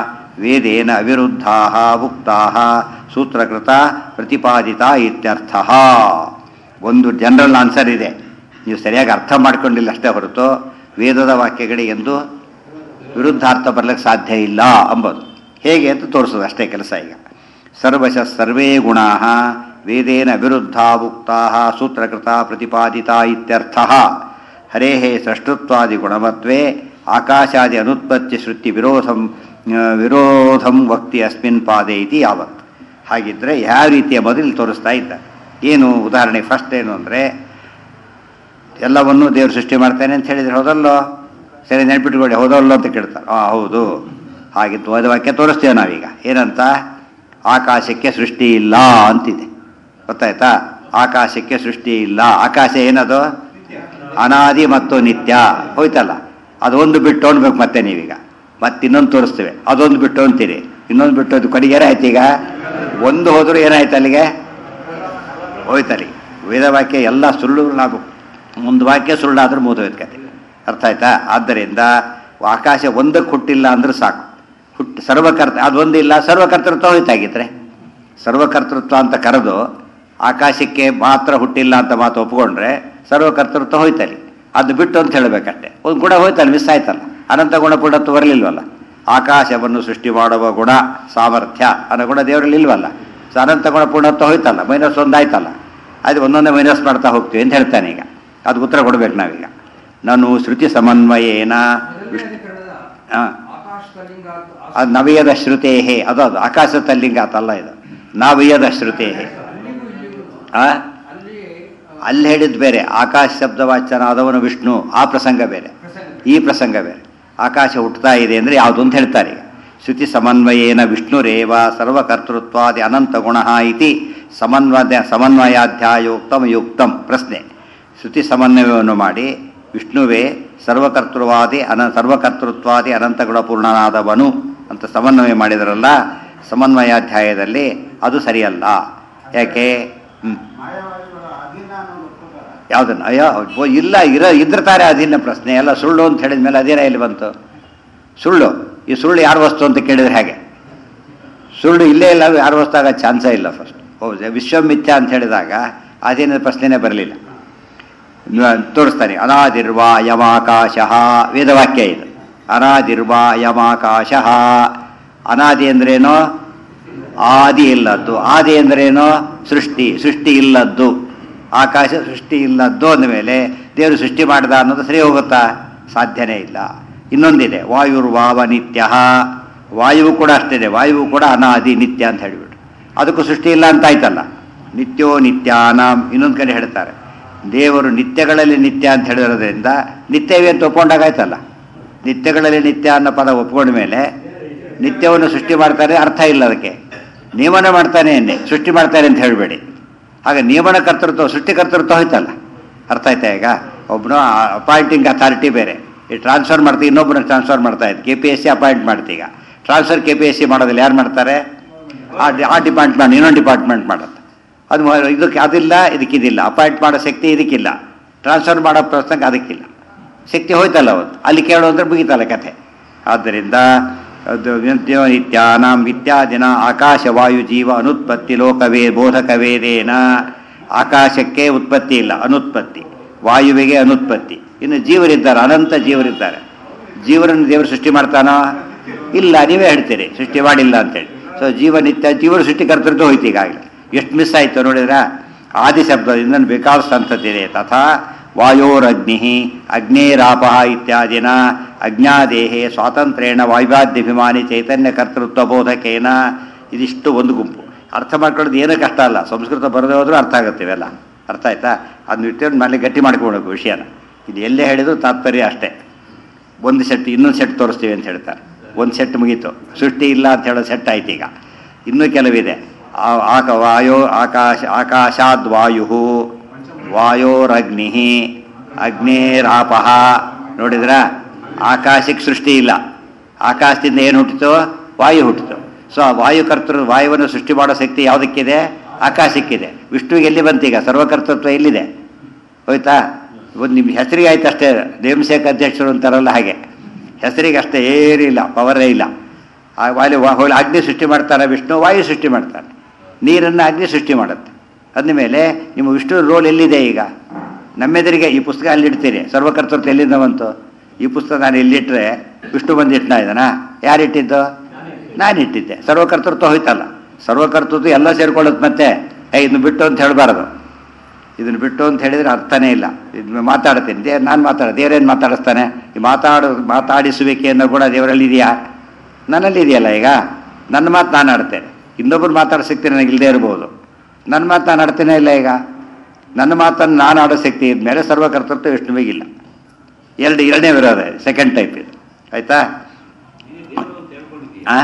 ವೇದೇನ ಅವಿರುದ್ಧಾ ಉಕ್ತಾ ಸೂತ್ರಕೃತ ಪ್ರತಿಪಾದಿತ ಇತ್ಯರ್ಥ ಒಂದು ಜನರಲ್ ಆನ್ಸರ್ ಇದೆ ನೀವು ಸರಿಯಾಗಿ ಅರ್ಥ ಮಾಡ್ಕೊಂಡಿಲ್ಲ ಅಷ್ಟೇ ಹೊರತು ವೇದದ ವಾಕ್ಯಗಳಿಗೆ ಎಂದು ವಿರುದ್ಧಾರ್ಥ ಬರ್ಲಿಕ್ಕೆ ಸಾಧ್ಯ ಇಲ್ಲ ಅಂಬೋದು ಹೇಗೆ ಅಂತ ತೋರಿಸೋದು ಅಷ್ಟೇ ಕೆಲಸ ಈಗ ಸರ್ವಶ ಸರ್ವೇ ಗುಣಾ ವೇದೇನ ವಿರುದ್ಧ ಉಕ್ತಾ ಸೂತ್ರಕೃತ ಪ್ರತಿಪಾದಿತ ಇತ್ಯರ್ಥ ಹರೇ ಸೃಷ್ಟುತ್ವಾದಿ ಗುಣವತ್ವೇ ಆಕಾಶಾದಿ ಅನುತ್ಪತ್ತಿ ಶ್ರುತಿ ವಿರೋಧಂ ಆ, ವಿರೋಧಂ ವಕ್ತಿ ಅಸ್ಮಿನ್ ಪಾದೆ ಇತಿ ಯಾವತ್ ಹಾಗಿದ್ರೆ ಯಾವ ರೀತಿಯ ಮೊದಲು ತೋರಿಸ್ತಾ ಇದ್ದ ಏನು ಉದಾಹರಣೆ ಫಸ್ಟ್ ಏನು ಅಂದರೆ ಎಲ್ಲವನ್ನೂ ದೇವರು ಸೃಷ್ಟಿ ಮಾಡ್ತಾನೆ ಅಂತ ಹೇಳಿದ್ರೆ ಹೌದಲ್ಲೋ ಸರಿ ನೆನ್ಪಿಟ್ಕೊಳ್ಳಿ ಹೌದಲ್ಲೋ ಅಂತ ಕೇಳ್ತಾರೆ ಆ ಹೌದು ಹಾಗಿದ್ದು ಓದ ವಾಕ್ಯ ತೋರಿಸ್ತೇವೆ ನಾವೀಗ ಏನಂತ ಆಕಾಶಕ್ಕೆ ಸೃಷ್ಟಿ ಇಲ್ಲ ಅಂತಿದೆ ಗೊತ್ತಾಯ್ತಾ ಆಕಾಶಕ್ಕೆ ಸೃಷ್ಟಿ ಇಲ್ಲ ಆಕಾಶ ಏನದು ಅನಾದಿ ಮತ್ತು ನಿತ್ಯ ಹೋಯ್ತಲ್ಲ ಅದೊಂದು ಬಿಟ್ಟು ಅನ್ಬೇಕು ಮತ್ತೆ ನೀವೀಗ ಮತ್ತೆ ಇನ್ನೊಂದು ತೋರಿಸ್ತೇವೆ ಅದೊಂದು ಬಿಟ್ಟು ಅಂತೀರಿ ಇನ್ನೊಂದು ಬಿಟ್ಟು ಅದು ಕಡೆಗೆ ಏನಾಯ್ತು ಈಗ ಒಂದು ಹೋದರೂ ಏನಾಯ್ತು ಅಲ್ಲಿಗೆ ಹೋಯ್ತಲ್ಲಿ ವೇದವಾಕ್ಯ ಎಲ್ಲ ಸುಳ್ಳು ನಾವು ಒಂದು ವಾಕ್ಯ ಸುಳ್ಳಾದ್ರೂ ಮುಗಿದೋಯ್ತು ಕತೆ ಅರ್ಥ ಆಯ್ತಾ ಆದ್ದರಿಂದ ಆಕಾಶ ಒಂದಕ್ಕೆ ಹುಟ್ಟಿಲ್ಲ ಅಂದ್ರೆ ಸಾಕು ಹುಟ್ಟು ಸರ್ವಕರ್ತ ಅದೊಂದಿಲ್ಲ ಸರ್ವಕರ್ತೃತ್ವ ಹೋಯ್ತಾಗಿದ್ರೆ ಸರ್ವಕರ್ತೃತ್ವ ಅಂತ ಕರೆದು ಆಕಾಶಕ್ಕೆ ಮಾತ್ರ ಹುಟ್ಟಿಲ್ಲ ಅಂತ ಮಾತು ಒಪ್ಕೊಂಡ್ರೆ ಸರ್ವಕರ್ತೃತ್ವ ಹೋಯ್ತಲ್ಲಿ ಅದು ಬಿಟ್ಟು ಅಂತ ಹೇಳಬೇಕಷ್ಟೆ ಒಂದು ಗುಣ ಹೋಯ್ತಲ್ಲ ಮಿಸ್ ಆಯ್ತಲ್ಲ ಅನಂತ ಗುಣ ಪುಣತ್ವ ಬರಲಿಲ್ವಲ್ಲ ಆಕಾಶವನ್ನು ಸೃಷ್ಟಿ ಮಾಡುವ ಗುಣ ಸಾಮರ್ಥ್ಯ ಅನ್ನೋ ಗುಣ ದೇವರಲ್ಲಿ ಇಲ್ವಲ್ಲ ಸೊ ಅನಂತ ಗುಣ ಪೂರ್ಣತ್ವ ಹೋಯ್ತಲ್ಲ ಮೈನಸ್ ಒಂದು ಆಯ್ತಲ್ಲ ಅದು ಒಂದೊಂದೇ ಮೈನಸ್ ಮಾಡ್ತಾ ಹೋಗ್ತೀವಿ ಅಂತ ಹೇಳ್ತಾನೆ ಈಗ ಅದು ಉತ್ತರ ಕೊಡ್ಬೇಕು ನಾವೀಗ ನಾನು ಶ್ರುತಿ ಸಮನ್ವಯೇನ ಮೊದಲನೇ ವಿಷ್ಣು ಅಧಿಕರಣದ ಹಾ. ಆಕಾಶ ಕಲಿಂಗ ಅದು ನವಯದ ಶ್ರುತೇಹೇ ಅದು ಅದು ಆಕಾಶ ತಲ್ಲಿಂಗ ಆತಲ್ಲ ಇದು ನವಯದ ಶ್ರುತೇಹೇ ಅಲ್ಲಿಗೂ ಇಲ್ಲಿಗೂ ಆ ಅಲ್ಲಿ ಆ, ಅಲ್ಲಿ ಹೇಳಿದ್ ಬೇರೆ ಆಕಾಶ ಶಬ್ದವಾಚನಾದವನು ವಿಷ್ಣು ಆ ಪ್ರಸಂಗ ಬೇರೆ ಪ್ರಸಂಗ ಈ ಪ್ರಸಂಗ ಬೇರೆ ಆಕಾಶ ಹುಟ್ಟುತ್ತಾ ಇದೆ ಅಂದರೆ ಯಾವುದು ಅಂತ ಹೇಳ್ತಾರೆ ಈಗ ಶ್ರುತಿ ಸಮನ್ವಯೇನ ವಿಷ್ಣುರೇವ ಸರ್ವಕರ್ತೃತ್ವಾದಿ ಅನಂತ ಗುಣ ಇತಿ ಸಮನ್ವಯ ಸಮನ್ವಯಾಧ್ಯಾಯೋಕ್ತಮ ಯುಕ್ತಂ ಪ್ರಶ್ನೆ ಶ್ರುತಿ ಸಮನ್ವಯವನ್ನು ಮಾಡಿ ವಿಷ್ಣುವೇ ಸರ್ವಕರ್ತೃವಾದಿ ಅನ ಸರ್ವಕರ್ತೃತ್ವಾದಿ ಅನಂತ ಗುಣಪೂರ್ಣನಾದವನು ಅಂತ ಸಮನ್ವಯ ಮಾಡಿದರಲ್ಲ ಸಮನ್ವಯಾಧ್ಯಾಯದಲ್ಲಿ ಅದು ಸರಿಯಲ್ಲ ಯಾಕೆ ಹ್ಮ್ ಯಾವುದನ್ನು ಅಯ್ಯೋ ಓ, ಇಲ್ಲ ಇರ ಇದ್ರ ತಾರೆ ಅಧೀನ ಪ್ರಶ್ನೆ ಎಲ್ಲ ಸುಳ್ಳು ಅಂತ ಹೇಳಿದ ಮೇಲೆ ಅಧೀನ ಎಲ್ಲಿ ಬಂತು ಸುಳ್ಳು ಈ ಸುಳ್ಳು ಯಾರು ವಸ್ತು ಅಂತ ಕೇಳಿದ್ರೆ ಹೇಗೆ ಸುಳ್ಳು ಇಲ್ಲೇ ಇಲ್ಲ ಯಾರು ವಸ್ತು ಆಗೋ ಚಾನ್ಸೇ ಇಲ್ಲ ಫಸ್ಟ್ ಹೌದು ವಿಶ್ವಮಿಥ್ಯ ಅಂತ ಹೇಳಿದಾಗ ಅಧೀನದ ಪ್ರಶ್ನೆನೇ ಬರಲಿಲ್ಲ ತೋರಿಸ್ತಾನೆ ಅನಾದಿರ್ವಾ ಯಮಾಕಾಶ ವೇದವಾಕ್ಯ ಇದು ಅನಾದಿರ್ವಾ ಯಮಾಕಾಶ ಅನಾದಿ ಅಂದ್ರೇನು ಆದಿ ಇಲ್ಲದ್ದು ಆದಿ ಅಂದ್ರೇನು ಸೃಷ್ಟಿ ಸೃಷ್ಟಿ ಇಲ್ಲದ್ದು ಆಕಾಶ ಸೃಷ್ಟಿ ಇಲ್ಲದ್ದು ಅಂದಮೇಲೆ ದೇವರು ಸೃಷ್ಟಿ ಮಾಡಿದ ಅನ್ನೋದು ಸರಿ ಹೋಗುತ್ತಾ ಸಾಧ್ಯನೇ ಇಲ್ಲ ಇನ್ನೊಂದಿದೆ ವಾಯುರ್ವಾವ ನಿತ್ಯ ವಾಯುವು ಕೂಡ ಅಷ್ಟಿದೆ ವಾಯುವು ಕೂಡ ಅನಾದಿ ನಿತ್ಯ ಅಂತ ಹೇಳಿಬಿಟ್ಟು ಅದಕ್ಕೂ ಸೃಷ್ಟಿ ಇಲ್ಲ ಅಂತ ಆಯ್ತಲ್ಲ ನಿತ್ಯೋ ನಿತ್ಯಾನಾಂ ಇನ್ನೊಂದು ಕಡೆ ಹೇಳ್ತಾರೆ ದೇವರು ನಿತ್ಯಗಳಲ್ಲಿ ನಿತ್ಯ ಅಂತ ಹೇಳಿರೋದ್ರಿಂದ ನಿತ್ಯವೇ ಅಂತ ಒಪ್ಕೊಂಡಾಗಾಯ್ತಲ್ಲ ನಿತ್ಯಗಳಲ್ಲಿ ನಿತ್ಯ ಅನ್ನೋ ಪದ ಒಪ್ಕೊಂಡ ಮೇಲೆ ನಿತ್ಯವನ್ನು ಸೃಷ್ಟಿ ಮಾಡ್ತಾರೆ ಅರ್ಥ ಇಲ್ಲ ಅದಕ್ಕೆ ನಿಯಮನ ಮಾಡ್ತಾನೆ ಎನ್ನೆ ಸೃಷ್ಟಿ ಮಾಡ್ತಾರೆ ಅಂತ ಹೇಳಬೇಡಿ ಆಗ ನಿಯಮನ ಕರ್ತೃತ್ವ ಸೃಷ್ಟಿಕರ್ತೃತ್ವ ಹೋಯ್ತಲ್ಲ ಅರ್ಥ ಆಯ್ತಾ ಈಗ ಒಬ್ಬನು ಅಪಾಯಿಂಟಿಂಗ್ ಅಥಾರಿಟಿ ಬೇರೆ ಈ ಟ್ರಾನ್ಸ್ಫರ್ ಮಾಡ್ತೀವಿ ಇನ್ನೊಬ್ಬನ ಟ್ರಾನ್ಸ್ಫರ್ ಮಾಡ್ತಾ ಇದ್ದು K P S C appoint ಮಾಡ್ತೀಗ transfer K P S C ಮಾಡೋದಿಲ್ಲ ಯಾರು ಮಾಡ್ತಾರೆ ಆ ಡಿ- ಆ ಡಿಪಾರ್ಟ್ಮೆಂಟ್ ಇನ್ನೊಂದು ಡಿಪಾರ್ಟ್ಮೆಂಟ್ ಮಾಡುತ್ತೆ ಅದು ಮ- ಇದಕ್ಕೆ ಅದಿಲ್ಲ ಇದಕ್ಕಿದಿಲ್ಲ ಅಪಾಯಿಂಟ್ ಮಾಡೋ ಶಕ್ತಿ ಇದಕ್ಕಿಲ್ಲ ಟ್ರಾನ್ಸ್ಫರ್ ಮಾಡೋ ಪ್ರಸಂಗ ಅದಕ್ಕಿಲ್ಲ ಶಕ್ತಿ ಹೋಯ್ತಲ್ಲ ಅವತ್ತು ಅಲ್ಲಿ ಕೇಳೋ ಅಂದ್ರೆ ಮುಗೀತಲ್ಲ ಕಥೆ ಆದ್ದರಿಂದ ಅದು ನಿತ್ಯೋ ನಿತ್ಯಾನಾಂ ಇತ್ಯಾದಿನ ಆಕಾಶ ವಾಯು ಜೀವ ಅನುತ್ಪತ್ತಿ ಲೋಕವೇ ಬೋಧಕವೇದೇನ ಆಕಾಶಕ್ಕೆ ಉತ್ಪತ್ತಿ ಇಲ್ಲ ಅನುತ್ಪತ್ತಿ ವಾಯುವಿಗೆ ಅನುತ್ಪತ್ತಿ ಇನ್ನು ಜೀವರಿದ್ದಾರೆ ಅನಂತ ಜೀವರಿದ್ದಾರೆ ಜೀವರನ್ನು ದೇವರು ಸೃಷ್ಟಿ ಮಾಡ್ತಾನೋ ಇಲ್ಲ ನೀವೇ ಹೇಳ್ತೀರಿ ಸೃಷ್ಟಿ ಮಾಡಿಲ್ಲ ಅಂತೇಳಿ ಸೊ ಜೀವ ನಿತ್ಯ ಜೀವರು ಸೃಷ್ಟಿಕರ್ತರದ್ದು ಹೋಯ್ತು ಈಗಾಗಲೇ ಎಷ್ಟು ಮಿಸ್ ಆಯಿತು ನೋಡಿದ್ರ ಆದಿ ಶಬ್ದದಿಂದ ಬೇಕಾದ ಸಂತತಿದೆ ತಥಾ ವಾಯೋರಗ್ನಿ ಅಗ್ನೇರಾಪ ಇತ್ಯಾದಿನ ಅಜ್ಞಾದೇಹೆ ಸ್ವಾತಂತ್ರ್ಯೇಣ ವಾಯುವಾದ್ಯಭಿಮಾನಿ ಚೈತನ್ಯ ಕರ್ತೃತ್ವ ಬೋಧಕೇನ ಇದಿಷ್ಟು ಒಂದು ಗುಂಪು ಅರ್ಥ ಮಾಡ್ಕೊಳ್ಳೋದು ಏನೂ ಕಷ್ಟ ಅಲ್ಲ ಸಂಸ್ಕೃತ ಬರದೇ ಹೋದ್ರೂ ಅರ್ಥ ಆಗುತ್ತೆ ಇವೆಲ್ಲ ಅರ್ಥ ಆಯ್ತಾ ಅದನ್ನ ಇಟ್ಟು ಮೇಲೆ ಗಟ್ಟಿ ಮಾಡ್ಕೊಳ್ಬೇಕು ವಿಷಯನ ಇದು ಎಲ್ಲೇ ಹೇಳಿದ್ರು ತಾತ್ಪರ್ಯ ಅಷ್ಟೇ ಒಂದು ಸೆಟ್ ಇನ್ನೊಂದು ಸೆಟ್ ತೋರಿಸ್ತೀವಿ ಅಂತ ಹೇಳ್ತಾರೆ ಒಂದು ಸೆಟ್ ಮುಗೀತು ಸೃಷ್ಟಿ ಇಲ್ಲ ಅಂತ ಹೇಳೋ ಸೆಟ್ ಆಯ್ತು ಈಗ ಇನ್ನೂ ಕೆಲವಿದೆ ಆ- ಆಕ ವಾಯೋ ಆಕಾಶ ಆಕಾಶಾದ್ ವಾಯು ವಾಯೋರಗ್ನಿ ಅಗ್ನೇರಾಪ ನೋಡಿದ್ರ ಆಕಾಶಕ್ಕೆ ಸೃಷ್ಟಿ ಇಲ್ಲ ಆಕಾಶದಿಂದ ಏನು ಹುಟ್ಟಿತು ವಾಯು ಹುಟ್ಟಿತು ಸೊ ಆ ವಾಯುಕರ್ತೃ ವಾಯುವನ್ನು ಸೃಷ್ಟಿ ಮಾಡೋ ಶಕ್ತಿ ಯಾವುದಕ್ಕಿದೆ ಆಕಾಶಕ್ಕಿದೆ ವಿಷ್ಣುವಿಗೆ ಎಲ್ಲಿ ಬಂತೀಗ ಸರ್ವಕರ್ತೃತ್ವ ಎಲ್ಲಿದೆ ಹೋಯ್ತಾ ಒಂದು ನಿಮ್ಮ ಹೆಸರಿಗೆ ಆಯ್ತು ಅಷ್ಟೇ ನೇಮಸೇಕ ಅಧ್ಯಕ್ಷರು ಅಂತಾರಲ್ಲ ಹಾಗೆ ಹೆಸರಿಗೆ ಅಷ್ಟೇ ಏನಿಲ್ಲ ಪವರೇ ಇಲ್ಲ ಆ ವಾಯು ವಾ- ಹೋಗ್ಲಿ ಅಗ್ನಿ ಸೃಷ್ಟಿ ಮಾಡ್ತಾನೆ ವಿಷ್ಣು ವಾಯು ಸೃಷ್ಟಿ ಮಾಡ್ತಾನೆ ನೀರನ್ನು ಅಗ್ನಿ ಸೃಷ್ಟಿ ಮಾಡುತ್ತೆ ಅಂದಮೇಲೆ ನಿಮ್ಮ ವಿಷ್ಣು ರೋಲ್ ಎಲ್ಲಿದೆ ಈಗ ನಮ್ಮೆದುರಿಗೆ ಈ ಪುಸ್ತಕ ಅಲ್ಲಿಡ್ತೀರಿ ಸರ್ವಕರ್ತೃತ್ವ ಎಲ್ಲಿಂದ ಬಂತು ಈ ಪುಸ್ತಕ ನಾನು ಎಲ್ಲಿಟ್ಟರೆ ವಿಷ್ಣು ಬಂದು ಇಟ್ಟನ ಇದನ್ನ ಯಾರಿಟ್ಟಿದ್ದು ನಾನು ಇಟ್ಟಿದ್ದೆ ಸರ್ವಕರ್ತೃತ್ವ ಹೋಯ್ತಲ್ಲ ಸರ್ವಕರ್ತೃತ್ವ ಎಲ್ಲ ಸೇರ್ಕೊಳ್ಳುತ್ತೆ ಮತ್ತೆ ಏ ಇದನ್ನು ಬಿಟ್ಟು ಅಂತ ಹೇಳಬಾರ್ದು ಇದನ್ನು ಬಿಟ್ಟು ಅಂತ ಹೇಳಿದರೆ ಅರ್ಥನೇ ಇಲ್ಲ ಇದನ್ನ ಮಾತಾಡ್ತೀನಿ ದೇ ನಾನು ಮಾತಾಡ ದೇವರೇನು ಮಾತಾಡಿಸ್ತಾನೆ ಈ ಮಾತಾಡು ಮಾತಾಡಿಸುವಿಕೆ ಅನ್ನೋ ಕೂಡ ದೇವರಲ್ಲಿ ಇದೆಯಾ ನನ್ನಲ್ಲಿ ಇದೆಯಲ್ಲ ಈಗ ನನ್ನ ಮಾತು ನಾನು ಆಡ್ತೇನೆ ಇನ್ನೊಬ್ಬರು ಮಾತಾಡೋ ಶಕ್ತಿ ನನಗೆ ಇಲ್ಲದೆ ಇರ್ಬೋದು ನನ್ನ ಮಾತು ನಾನು ಆಡ್ತೇನೆ ಇಲ್ಲ ಈಗ ನನ್ನ ಮಾತನ್ನು ನಾನು ಆಡೋ ಶಕ್ತಿ ಇದ್ಮೇಲೆ ಸರ್ವಕರ್ತೃತ್ವ ವಿಷ್ಣುವಿಗಿಲ್ಲ ಎರಡು ಎರಡನೇ ವಿರೋಧ ಇದೆ ಸೆಕೆಂಡ್ ಟೈಪ್ ಇದು ಆಯ್ತಾ ಆ?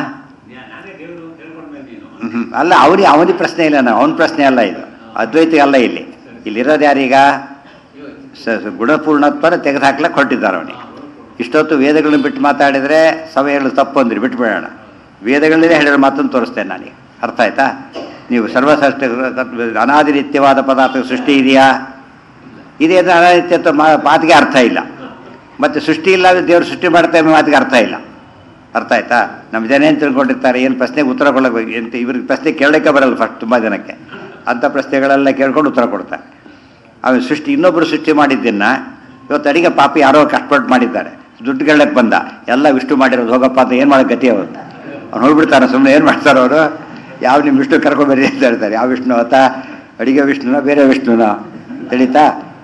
ಹ್ಮ್. ಅಲ್ಲ ಅವ್ರಿಗೆ ಅವನಿಗೆ ಪ್ರಶ್ನೆ ಇಲ್ಲ ನಾವು ಅವನ ಪ್ರಶ್ನೆ ಅಲ್ಲ ಇದು ಅದ್ವೈತ ಅಲ್ಲ ಇಲ್ಲಿ ಇಲ್ಲಿರೋದು ಯಾರೀಗ ಸ- ಸ- ಗುಣಪೂರ್ಣತ್ವನ ತೆಗೆದುಹಾಕ್ಲಕ್ಕೆ ಹೊರಟಿದ್ದಾರೆ ಅವನಿಗೆ ಇಷ್ಟೊತ್ತು ವೇದಗಳನ್ನ ಬಿಟ್ಟು ಮಾತಾಡಿದರೆ ಸಮಯಗಳು ತಪ್ಪು ಅಂದ್ರಿ ಬಿಟ್ಬಿಡೋಣ ವೇದಗಳನ್ನೇ ಹೇಳಿರೋ ಮಾತನ್ನು ತೋರಿಸ್ತೇನೆ ನನಗೆ ಅರ್ಥ ಆಯ್ತಾ ನೀವು ಸರ್ವಸೃಷ್ಟ ಅನಾದಿ ನಿತ್ಯವಾದ ಪದಾರ್ಥ ಸೃಷ್ಟಿ ಇದೆಯಾ ಇದೆ ಅಂದ್ರೆ ಅನಾದಿತ್ಯತ್ವ ಮಾ- ಮಾತಿಗೆ ಅರ್ಥ ಇಲ್ಲ ಮತ್ತು ಸೃಷ್ಟಿ ಇಲ್ಲ ಅಂದ್ರೆ ದೇವರು ಸೃಷ್ಟಿ ಮಾಡ್ತಾ ಎಂಬ ಮಾತಿಗೆ ಅರ್ಥ ಇಲ್ಲ ಅರ್ಥ ಆಯ್ತಾ ನಮ್ಮ ಜನ ಏನು ತಿಳ್ಕೊಂಡಿರ್ತಾರೆ ಏನು ಪ್ರಶ್ನೆಗೆ ಉತ್ತರ ಕೊಡೋಕೆ ಎಂತ ಇವ್ರಿಗೆ ಪ್ರಶ್ನೆ ಕೇಳೋಕ್ಕೆ ಬರಲ್ಲ ಫಸ್ಟ್ ತುಂಬ ಜನಕ್ಕೆ ಅಂಥ ಪ್ರಶ್ನೆಗಳೆಲ್ಲ ಕೇಳ್ಕೊಂಡು ಉತ್ತರ ಕೊಡ್ತಾರೆ ಅವನು ಸೃಷ್ಟಿ ಇನ್ನೊಬ್ಬರು ಸೃಷ್ಟಿ ಮಾಡಿದ್ದನ್ನು ಇವತ್ತು ಅಡಿಗೆ ಪಾಪಿ ಯಾರೋ ಕಷ್ಟಪಟ್ಟು ಮಾಡಿದ್ದಾರೆ ದುಡ್ಡು ಕೇಳಕ್ಕೆ ಬಂದ ಎಲ್ಲ ವಿಷ್ಣು ಮಾಡಿರೋದು ಹೋಗಪ್ಪ ಅಂತ ಏನು ಮಾಡೋ ಗತಿ ಅವತ್ತು ಅವ್ನು ಹೋಗ್ಬಿಡ್ತಾನೆ ಸುಮ್ಮನೆ ಏನು ಮಾಡ್ತಾರೆ ಅವರು ಯಾವ ನಿಮ್ಮ ವಿಷ್ಣು ಕರ್ಕೊಂಡ್ಬರ್ರಿ ಅಂತ ಹೇಳ್ತಾರೆ ಯಾವ ವಿಷ್ಣು ಆತ ಅಡಿಗೆ ವಿಷ್ಣುನ ಬೇರೆ ವಿಷ್ಣುನ ತಿಳಿತಾ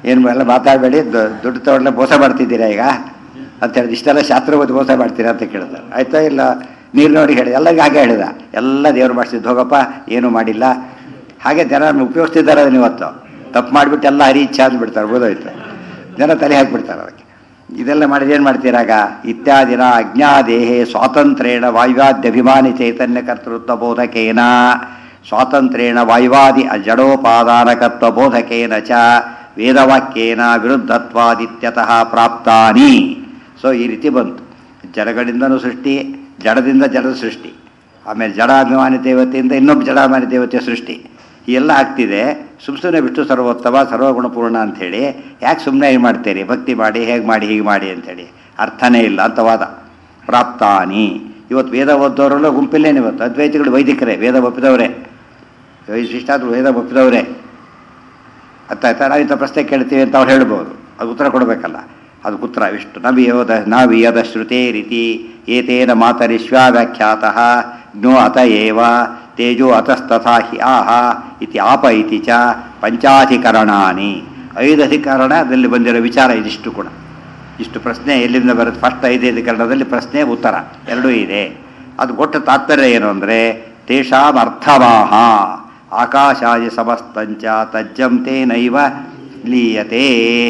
ಏನು ಎಲ್ಲ ಮಾತಾಡಬೇಡಿ ದುಡ್ಡು ತಗೊಂಡ್ಲೆ ಮೋಸ ಮಾಡ್ತಿದ್ದೀರಾ ಈಗ ಅಂತ ಹೇಳಿದ ಇಷ್ಟೆಲ್ಲ ಶಾಸ್ತ್ರ ಓದಿ ಮೋಸ ಮಾಡ್ತೀರಾ ಅಂತ ಕೇಳ್ತಾರೆ ಆಯ್ತಾ ಇಲ್ಲ ನೀರು ನೋಡಿ ಹೇಳಿ ಎಲ್ಲರಿಗೂ ಹಾಗೆ ಹೇಳಿದ ಎಲ್ಲ ದೇವ್ರು ಮಾಡಿಸಿದ್ದು ಹೋಗಪ್ಪ ಏನೂ ಮಾಡಿಲ್ಲ ಹಾಗೆ ಜನ ಉಪಯೋಗಿಸ್ತಿದ್ದಾರೆ ಅದನ್ನ ಇವತ್ತು ತಪ್ಪು ಮಾಡಿಬಿಟ್ಟು ಎಲ್ಲ ಹರಿ ಇಚ್ಛೆ ಅಂದ್ಬಿಡ್ತಾರೆ ಬೋಧೋಯ್ತು ಜನ ತಲೆ ಹಾಕ್ಬಿಡ್ತಾರೆ ಅದಕ್ಕೆ ಇದೆಲ್ಲ ಮಾಡಿದ್ರೆ ಏನು ಮಾಡ್ತೀರಾಗ ಇತ್ಯಾದಿನ ಅಜ್ಞಾದೇಹೇ ಸ್ವಾತಂತ್ರ್ಯೇಣ ವಾಯುವಾದ್ಯಭಿಮಾನಿ ಚೈತನ್ಯ ಕರ್ತೃತ್ವ ಬೋಧಕೇನ ಸ್ವಾತಂತ್ರ್ಯೇಣ ವಾಯುವಾದಿ ಜಡೋಪಾದಾನಕತ್ವ ಬೋಧಕೇನ ಚ ವೇದವಾಕ್ಯೇನ ವಿರುದ್ಧತ್ವಾದಿತ್ಯತಃ ಪ್ರಾಪ್ತಾನಿ ಸೊ ಈ ರೀತಿ ಬಂತು ಜಡಗಳಿಂದನೂ ಸೃಷ್ಟಿ ಜಡದಿಂದ ಜಡದ ಸೃಷ್ಟಿ ಆಮೇಲೆ ಜಡಾಭಿಮಾನಿ ದೇವತೆಯಿಂದ ಇನ್ನೊಬ್ಬ ಜಡಾಭಿಮಾನಿ ದೇವತೆಯ ಸೃಷ್ಟಿ ಈ ಎಲ್ಲ ಆಗ್ತಿದೆ ಸುಮ್ ಸುಮ್ಮನೆ ಬಿಟ್ಟು ಸರ್ವೋತ್ತಮ ಸರ್ವಗುಣಪೂರ್ಣ ಅಂಥೇಳಿ ಯಾಕೆ ಸುಮ್ಮನೆ ಏನು ಮಾಡ್ತೀರಿ ಭಕ್ತಿ ಮಾಡಿ ಹೇಗೆ ಮಾಡಿ ಹೀಗೆ ಮಾಡಿ ಅಂಥೇಳಿ ಅರ್ಥನೇ ಇಲ್ಲ ಅಂತ ವಾದ ಪ್ರಾಪ್ತಾನಿ ಇವತ್ತು ವೇದ ಓದೋರೆಲ್ಲ ಗುಂಪಿಲ್ಲೇನು ಇವತ್ತು ಅದ್ವೈತಿಗಳು ವೈದಿಕರೇ ವೇದ ಒಪ್ಪಿದವರೇ ಶಿಷ್ಟಾದ್ರು ವೇದ ಒಪ್ಪಿದವರೇ ಅರ್ಥ ಆಯ್ತಾ ನಾವು ಇಂಥ ಪ್ರಶ್ನೆ ಕೇಳ್ತೀವಿ ಅಂತ ಅವ್ರು ಹೇಳ್ಬೋದು ಅದು ಉತ್ತರ ಕೊಡಬೇಕಲ್ಲ ಅದು ಉತ್ತರ ಇಷ್ಟು ನವಿಯೋದ ನಾವಿಯದ ಶ್ರುತೇ ರೀತಿ ಏತೇನ ಮಾತರಿಶ್ವಾ ವ್ಯಾಖ್ಯಾತಃ ಜ್ಞೋ ಅತ ಏವ ತೇಜೋ ಅತಸ್ತಥಾ ಹಿ ಆಹ ಇತಿ ಆಪ ಇತಿ ಚ ಪಂಚಾಧಿಕರಣಾನಿ ಐದು ಅಧಿಕರಣದಲ್ಲಿ ಬಂದಿರೋ ವಿಚಾರ ಇದಿಷ್ಟು ಕೂಡ ಇಷ್ಟು ಪ್ರಶ್ನೆ ಎಲ್ಲಿಂದ ಬರುತ್ತೆ ಫಸ್ಟ್ ಐದು ಅಧಿಕರಣದಲ್ಲಿ ಪ್ರಶ್ನೆ ಉತ್ತರ ಎರಡೂ ಇದೆ ಅದು ಕೊಟ್ಟ ತಾತ್ಪರ್ಯ ಏನು ಅಂದರೆ ತೇಷಾಂ ಅರ್ಥವಾಹ ಆಕಾಶಾದಿ ಸಮಸ್ತಂಚ ತಜ್ಜಂತೆ ನೈವ ಲೀಯತೆ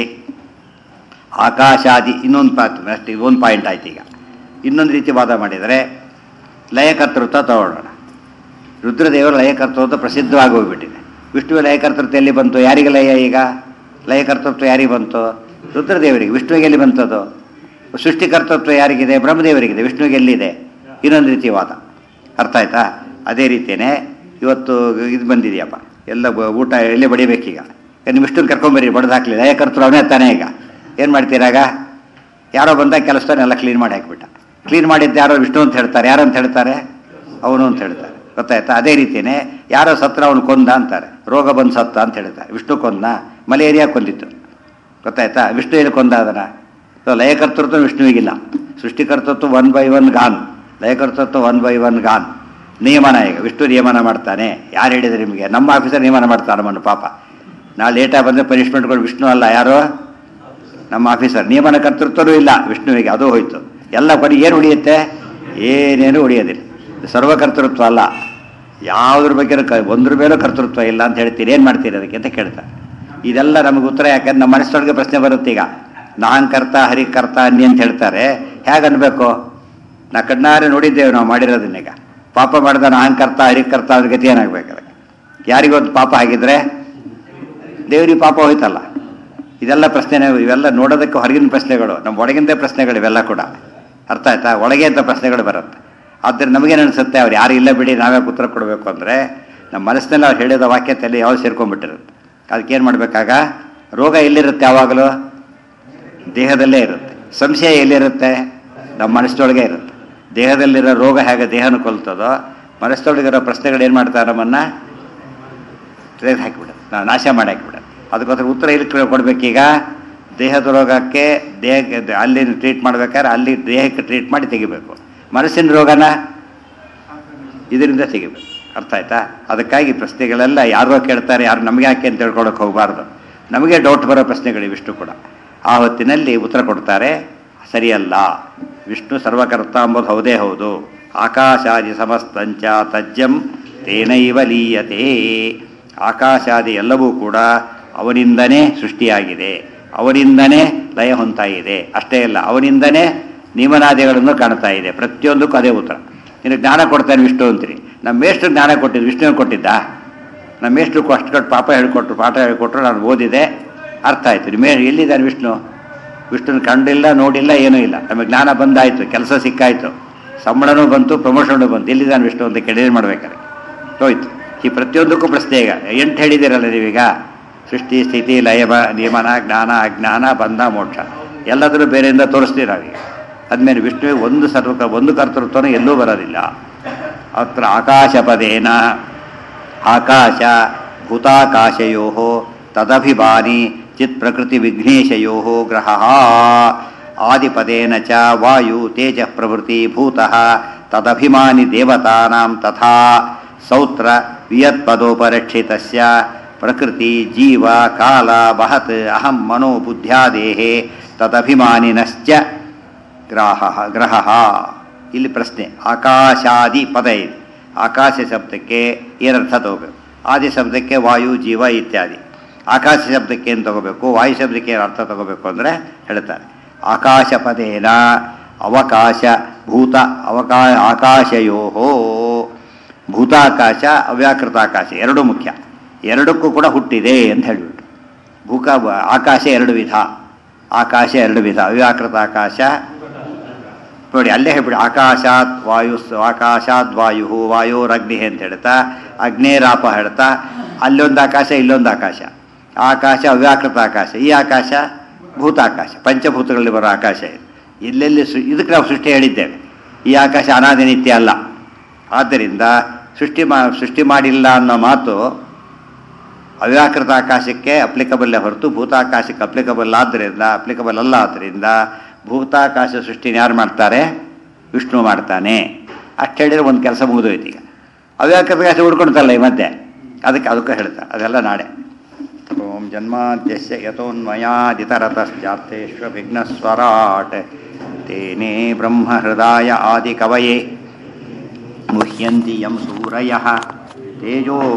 ಆಕಾಶಾದಿ ಇನ್ನೊಂದು ಪಾತ್ ಅಷ್ಟೇ ಒಂದು ಪಾಯಿಂಟ್ ಆಯ್ತು ಈಗ ಇನ್ನೊಂದು ರೀತಿ ವಾದ ಮಾಡಿದರೆ ಲಯಕರ್ತೃತ್ವ ತಗೊಳ್ಳೋಣ ರುದ್ರದೇವರ ಲಯಕರ್ತೃತ್ವ ಪ್ರಸಿದ್ಧವಾಗಿ ಹೋಗ್ಬಿಟ್ಟಿದೆ ವಿಷ್ಣುವಿನ ಲಯಕರ್ತೃತ್ವ ಎಲ್ಲಿ ಬಂತು ಯಾರಿಗೆ ಲಯ ಈಗ ಲಯಕರ್ತೃತ್ವ ಯಾರಿಗೆ ಬಂತು ರುದ್ರದೇವರಿಗೆ ವಿಷ್ಣುವಿಗೆ ಎಲ್ಲಿ ಬಂತದು ಸೃಷ್ಟಿಕರ್ತೃತ್ವ ಯಾರಿಗಿದೆ ಬ್ರಹ್ಮದೇವರಿಗಿದೆ ವಿಷ್ಣುವಿಗೆ ಎಲ್ಲಿದೆ ಇನ್ನೊಂದು ರೀತಿ ವಾದ ಅರ್ಥ ಆಯ್ತಾ ಅದೇ ರೀತಿಯೇ ಇವತ್ತು ಇದು ಬಂದಿದೆಯಪ್ಪ ಎಲ್ಲ ಬ- ಊಟ ಎಲ್ಲಿ ಬಡಿಬೇಕೀಗ ನೀವು ವಿಷ್ಣುನ ಕರ್ಕೊಂಬರ್ರಿ ಬಡ್ದು ಹಾಕ್ಲಿ ಲಯಕರ್ತೃ ಅವನೇ ತಾನೇ ಈಗ ಏನು ಮಾಡ್ತೀರಾಗ ಯಾರೋ ಬಂದಾಗ ಕೆಲಸನೆಲ್ಲ ಕ್ಲೀನ್ ಮಾಡಿ ಹಾಕ್ಬಿಟ್ಟ ಕ್ಲೀನ್ ಮಾಡಿದ್ದು ಯಾರೋ ವಿಷ್ಣು ಅಂತ ಹೇಳ್ತಾರೆ ಯಾರು ಅಂತ ಹೇಳ್ತಾರೆ ಅವನು ಅಂತ ಹೇಳ್ತಾರೆ ಗೊತ್ತಾಯ್ತಾ ಅದೇ ರೀತಿಯೇ ಯಾರೋ ಸತ್ರ ಅವನು ಕೊಂದ ಅಂತಾರೆ ರೋಗ ಬಂದು ಸತ್ತ ಅಂತ ಹೇಳ್ತಾರೆ ವಿಷ್ಣು ಕೊಂದ ಮಲೇರಿಯಾ ಕೊಂದಿತ್ತು ಗೊತ್ತಾಯ್ತಾ ವಿಷ್ಣು ಏನು ಕೊಂದ ಅದನ್ನ ಸೊ ಲಯಕರ್ತೃತ್ವ ವಿಷ್ಣುವಿಗಿಲ್ಲ ಸೃಷ್ಟಿಕರ್ತೃತ್ವ ಒನ್ ಬೈ ಒನ್ ಗಾನ್ ಲಯಕರ್ತೃತ್ವ ಒನ್ ಬೈ ಒನ್ ಗಾನ್ ನಿಯಮನ ಈಗ ವಿಷ್ಣು ನಿಯಮನ ಮಾಡ್ತಾನೆ ಯಾರು ಹೇಳಿದ್ರೆ ನಿಮಗೆ ನಮ್ಮ ಆಫೀಸರ್ ನಿಯಮನ ಮಾಡ್ತಾನೆ ನಮ್ಮನ್ನು ಪಾಪ ನಾಳೆ ಲೇಟಾಗಿ ಬಂದರೆ ಪನಿಷ್ಮೆಂಟ್ಗಳು ವಿಷ್ಣು ಅಲ್ಲ ಯಾರು ನಮ್ಮ ಆಫೀಸರ್ ನಿಯಮನ ಕರ್ತೃತ್ವನೂ ಇಲ್ಲ ವಿಷ್ಣುವಿಗೆ ಅದು ಹೋಯ್ತು ಎಲ್ಲ ಕೊಡಿ ಏನು ಉಳಿಯುತ್ತೆ ಏನೇನು ಉಳಿಯೋದಿಲ್ಲ ಸರ್ವಕರ್ತೃತ್ವ ಅಲ್ಲ ಯಾವುದ್ರ ಬಗ್ಗೆ ಕ ಒಂದ್ರ ಮೇಲೂ ಕರ್ತೃತ್ವ ಇಲ್ಲ ಅಂತ ಹೇಳ್ತೀರಿ ಏನು ಮಾಡ್ತೀರಿ ಅದಕ್ಕೆ ಅಂತ ಕೇಳ್ತಾರೆ ಇದೆಲ್ಲ ನಮಗೆ ಉತ್ತರ ಯಾಕಂದ್ರೆ ನಮ್ಮ ಮನಸ್ಸೊಳಗೆ ಪ್ರಶ್ನೆ ಬರುತ್ತೆ ಈಗ ನಾನ್ ಕರ್ತ ಹರಿ ಕರ್ತ ಅನ್ನಿ ಅಂತ ಹೇಳ್ತಾರೆ ಹೇಗೆ ಅನ್ಬೇಕು ನಾ ಕಣ್ಣಾರೆ ನೋಡಿದ್ದೇವೆ ನಾವು ಮಾಡಿರೋದನ್ನೀಗ ಪಾಪ ಮಾಡಿದ ನಾನ್ ಕರ್ತ ಹರಿ ಕರ್ತ ಅದ್ರ ಗತಿ ಏನಾಗ್ಬೇಕು ಅದಕ್ಕೆ ಯಾರಿಗೊಂದು ಪಾಪ ಆಗಿದ್ರೆ ದೇವ್ರಿಗೆ ಪಾಪ ಹೋಯ್ತಲ್ಲ ಇದೆಲ್ಲ ಪ್ರಶ್ನೆನೇ ಇವೆಲ್ಲ ನೋಡೋದಕ್ಕೆ ಹೊರಗಿನ ಪ್ರಶ್ನೆಗಳು ನಮ್ಮ ಒಳಗಿಂದ ಪ್ರಶ್ನೆಗಳು ಇವೆಲ್ಲ ಕೂಡ ಅರ್ಥ ಆಯ್ತಾ ಒಳಗೆ ಅಂತ ಪ್ರಶ್ನೆಗಳು ಬರುತ್ತೆ ಆದ್ದರಿಂದ ನಮಗೇನು ಅನಿಸುತ್ತೆ ಅವ್ರು ಯಾರು ಇಲ್ಲ ಬಿಡಿ ನಾವೇ ಉತ್ತರ ಕೊಡಬೇಕು ಅಂದರೆ ನಮ್ಮ ಮನಸ್ಸಿನಲ್ಲಿ ಅವ್ರು ಹೇಳಿದ ವಾಕ್ಯ ತಲೆ ಯಾವ್ದು ಸೇರ್ಕೊಂಡ್ಬಿಟ್ಟಿರುತ್ತೆ ಅದಕ್ಕೇನು ಮಾಡಬೇಕಾಗ ರೋಗ ಎಲ್ಲಿರುತ್ತೆ ಯಾವಾಗಲೂ ದೇಹದಲ್ಲೇ ಇರುತ್ತೆ ಸಂಶಯ ಎಲ್ಲಿರುತ್ತೆ ನಮ್ಮ ಮನಸ್ಸೊಳಗೆ ಇರುತ್ತೆ ದೇಹದಲ್ಲಿರೋ ರೋಗ ಹೇಗೆ ದೇಹನ ಕೊಲ್ತದೋ ಮನಸ್ಸೊಳಗಿರೋ ಪ್ರಶ್ನೆಗಳು ಏನು ಮಾಡ್ತಾರೆ ನಮ್ಮನ್ನು ತೆಗೆದು ಹಾಕಿಬಿಡ ನಾವು ನಾಶ ಮಾಡಿ ಹಾಕಿಬಿಡ ಅದಕ್ಕೋಸ್ಕರ ಉತ್ತರ ಇಲ್ಲಿ ಕೊಡಬೇಕೀಗ ದೇಹದ ರೋಗಕ್ಕೆ ದೇಹಕ್ಕೆ ಅಲ್ಲಿ ಟ್ರೀಟ್ ಮಾಡ್ಬೇಕಾದ್ರೆ ಅಲ್ಲಿ ದೇಹಕ್ಕೆ ಟ್ರೀಟ್ ಮಾಡಿ ತೆಗಿಬೇಕು ಮನಸ್ಸಿನ ರೋಗನ ಇದರಿಂದ ತೆಗಿಬೇಕು ಅರ್ಥ ಆಯ್ತಾ ಅದಕ್ಕಾಗಿ ಪ್ರಶ್ನೆಗಳೆಲ್ಲ ಯಾರೋ ಕೇಳ್ತಾರೆ ಯಾರು ನಮಗೆ ಯಾಕೆ ಅಂತ ಹೇಳ್ಕೊಳಕ್ಕೆ ಹೋಗಬಾರ್ದು ನಮಗೆ ಡೌಟ್ ಬರೋ ಪ್ರಶ್ನೆಗಳು ಇವಿಷ್ಟು ಕೂಡ ಆ ಹೊತ್ತಿನಲ್ಲಿ ಉತ್ತರ ಕೊಡ್ತಾರೆ ಸರಿಯಲ್ಲ ವಿಷ್ಣು ಸರ್ವಕರ್ತ ಅಂಬೋದು ಹೌದೇ ಹೌದು ಆಕಾಶಾದಿ ಸಮಸ್ತಂಚ ತಜ್ಜಂ ತೇನೈವ ಲೀಯತೆ ಆಕಾಶಾದಿ ಎಲ್ಲವೂ ಕೂಡ ಅವನಿಂದನೇ ಸೃಷ್ಟಿಯಾಗಿದೆ ಅವನಿಂದನೇ ಲಯ ಹೊಂತಾಗಿದೆ ಅಷ್ಟೇ ಅಲ್ಲ ಅವನಿಂದನೇ ನಿಯಮನಾದಿಗಳನ್ನು ಕಾಣ್ತಾ ಇದೆ ಪ್ರತಿಯೊಂದಕ್ಕೂ ಅದೇ ಉತ್ತರ ನಿನಗೆ ಜ್ಞಾನ ಕೊಡ್ತಾನೆ ವಿಷ್ಣು ಅಂತೀರಿ ನಮ್ಮ ಮೇಷ್ಟ್ರು ಜ್ಞಾನ ಕೊಟ್ಟಿದ್ದು ವಿಷ್ಣುವಿಗೆ ಕೊಟ್ಟಿದ್ದ ನಮ್ಮ ಮೇಷ್ಟ್ರು ಅಷ್ಟು ಕಟ್ಟು ಪಾಪ ಹೇಳ್ಕೊಟ್ರು ಪಾಠ ಹೇಳ್ಕೊಟ್ರು ನಾನು ಓದಿದೆ ಅರ್ಥ ಆಯ್ತು ನಿಮ್ಮ ಎಲ್ಲಿದ್ದಾನೆ ವಿಷ್ಣು ವಿಷ್ಣುನ ಕಂಡಿಲ್ಲ ನೋಡಿಲ್ಲ ಏನೂ ಇಲ್ಲ ನಮಗೆ ಜ್ಞಾನ ಬಂದಾಯಿತು ಕೆಲಸ ಸಿಕ್ಕಾಯ್ತು ಸಂಬಳನೂ ಬಂತು ಪ್ರಮೋಷನು ಬಂತು ಎಲ್ಲಿದ್ದಾನೆ ವಿಷ್ಣು ಅಂತ ಕೇಳಿ ಮಾಡ್ಬೇಕಾರೆ ಹೋಯ್ತು ಈ ಪ್ರತಿಯೊಂದಕ್ಕೂ ಪ್ರಶ್ನೆ ಈಗ ಎಂಟು ಹೇಳಿದ್ದೀರಲ್ಲ ನೀವೀಗ ಸೃಷ್ಟಿ ಸ್ಥಿತಿ ಲಯ ಬ ನಿಯಮನ ಜ್ಞಾನ ಅಜ್ಞಾನ ಬಂಧ ಮೋಕ್ಷ ಎಲ್ಲದನ್ನು ಬೇರೆಯಿಂದ ತೋರಿಸ್ತೀವಿ ನಾವೀಗ ಅದ್ಮೇಲೆ ವಿಷ್ಣುವಿಗೆ ಒಂದು ಸರ್ವ ಒಂದು ಕರ್ತೃತ್ವನೂ ಎಲ್ಲೂ ಬರೋದಿಲ್ಲ ಅತ್ರ ಆಕಾಶಪದೇನ ಆಕಾಶ ಭೂತಾಕಾಶಯೋ ತದಭಿಮಾನಿ ಚಿತ್ ಪ್ರಕೃತಿ ವಿಘ್ನೇಶಯೋ ಗ್ರಹ ಆದಿಪದೇನ ಚ ವಾಯು ತೇಜ ಪ್ರಭೃತಿ ಭೂತಃ ತದಭಿಮಾನಿ ದೇವತಾನಾಂ ತಥಾ ಸೌತ್ರ ವಿಯತ್ಪದೋಪರಕ್ಷಿತಸ್ಯ ಪ್ರಕೃತಿ ಜೀವ ಕಾಲ ಮಹತ್ ಅಹಂ ಮನೋ ಬುದ್ಧ್ಯಾದೇಹೇ ತದಭಿಮಾನಿನಶ್ಚ ಗ್ರಾಹ ಗ್ರಹ ಇಲ್ಲಿ ಪ್ರಶ್ನೆ ಆಕಾಶಾದಿ ಪದ ಇದೆ ಆಕಾಶ ಶಬ್ದಕ್ಕೆ ಏನರ್ಥ ತಗೋಬೇಕು ಆದಿ ಶಬ್ದಕ್ಕೆ ವಾಯು ಜೀವ ಇತ್ಯಾದಿ ಆಕಾಶ ಶಬ್ದಕ್ಕೆ ಏನು ತಗೋಬೇಕು ವಾಯು ಶಬ್ದಕ್ಕೆ ಏನು ಅರ್ಥ ತಗೋಬೇಕು ಅಂದರೆ ಹೇಳ್ತಾರೆ ಆಕಾಶ ಪದೇನ ಅವಕಾಶ ಭೂತ ಅವಕಾ ಆಕಾಶಯೋ ಭೂತಾಕಾಶ ಅವ್ಯಾಕೃತ ಆಕಾಶ ಎರಡೂ ಮುಖ್ಯ ಎರಡಕ್ಕೂ ಕೂಡ ಹುಟ್ಟಿದೆ ಅಂತ ಹೇಳಿಬಿಟ್ಟು ಭೂಕ ಆಕಾಶ ಎರಡು ವಿಧ ಆಕಾಶ ಎರಡು ವಿಧ ಅವ್ಯಾಕೃತ ಆಕಾಶ ನೋಡಿ ಅಲ್ಲೇ ಹೇಳ್ಬಿಡಿ ಆಕಾಶಾತ್ ವಾಯು ಆಕಾಶಾತ್ ವಾಯು ವಾಯೋರಗ್ನಿ ಅಂತ ಹೇಳ್ತಾ ಅಗ್ನೇರಾಪ ಹೇಳ್ತಾ ಅಲ್ಲೊಂದು ಆಕಾಶ ಇಲ್ಲೊಂದು ಆಕಾಶ ಆ ಆಕಾಶ ಅವ್ಯಾಕೃತ ಆಕಾಶ ಈ ಆಕಾಶ ಭೂತಾಕಾಶ ಪಂಚಭೂತಗಳಲ್ಲಿ ಬರೋ ಆಕಾಶ ಇದು ಎಲ್ಲೆಲ್ಲಿ ಸೃ ಇದಕ್ಕೆ ನಾವು ಸೃಷ್ಟಿ ಹೇಳಿದ್ದೇವೆ ಈ ಆಕಾಶ ಅನಾದಿ ನಿತ್ಯ ಅಲ್ಲ ಆದ್ದರಿಂದ ಸೃಷ್ಟಿ ಮಾ ಸೃಷ್ಟಿ ಮಾಡಿಲ್ಲ ಅನ್ನೋ ಮಾತು ಅವ್ಯಾಕೃತ ಆಕಾಶಕ್ಕೆ ಅಪ್ಲಿಕಬಲ್ ಹೊರತು ಭೂತಾಕಾಶಕ್ಕೆ ಅಪ್ಲಿಕಬಲ್ ಆದ್ದರಿಂದ ಅಪ್ಲಿಕಬಲ್ ಅಲ್ಲ ಆದ್ದರಿಂದ ಭೂತಾಕಾಶ ಸೃಷ್ಟಿನ ಯಾರು ಮಾಡ್ತಾರೆ ವಿಷ್ಣು ಮಾಡ್ತಾನೆ ಅಷ್ಟು ಹೇಳಿದ್ರೆ ಒಂದು ಕೆಲಸ ಮುಗಿದೋಯ್ತು ಈಗ ಅವ್ಯಾಕೃತ ಆಕಾಶ ಉಳ್ಕೊಳ್ತಲ್ಲ ಈ ಮಧ್ಯೆ ಅದಕ್ಕೆ ಅದಕ್ಕೆ ಹೇಳ್ತಾ ಅದೆಲ್ಲ ನಾಳೆ ಓಂ ಜನ್ಮಾದ್ಯಸ್ಯ ಯಥೋನ್ಮಯಾದಿತರತಶ್ಚಾರ್ಥೇಶ್ವವಿಘ್ನಸ್ವರಾಟ್ ತೇನೇ ಬ್ರಹ್ಮಹೃದಾಯ ಆದಿಕವಯೇ ಮುಹ್ಯಂತಿ ಯಂ ಸೂರಯಃ ತೇಜೋ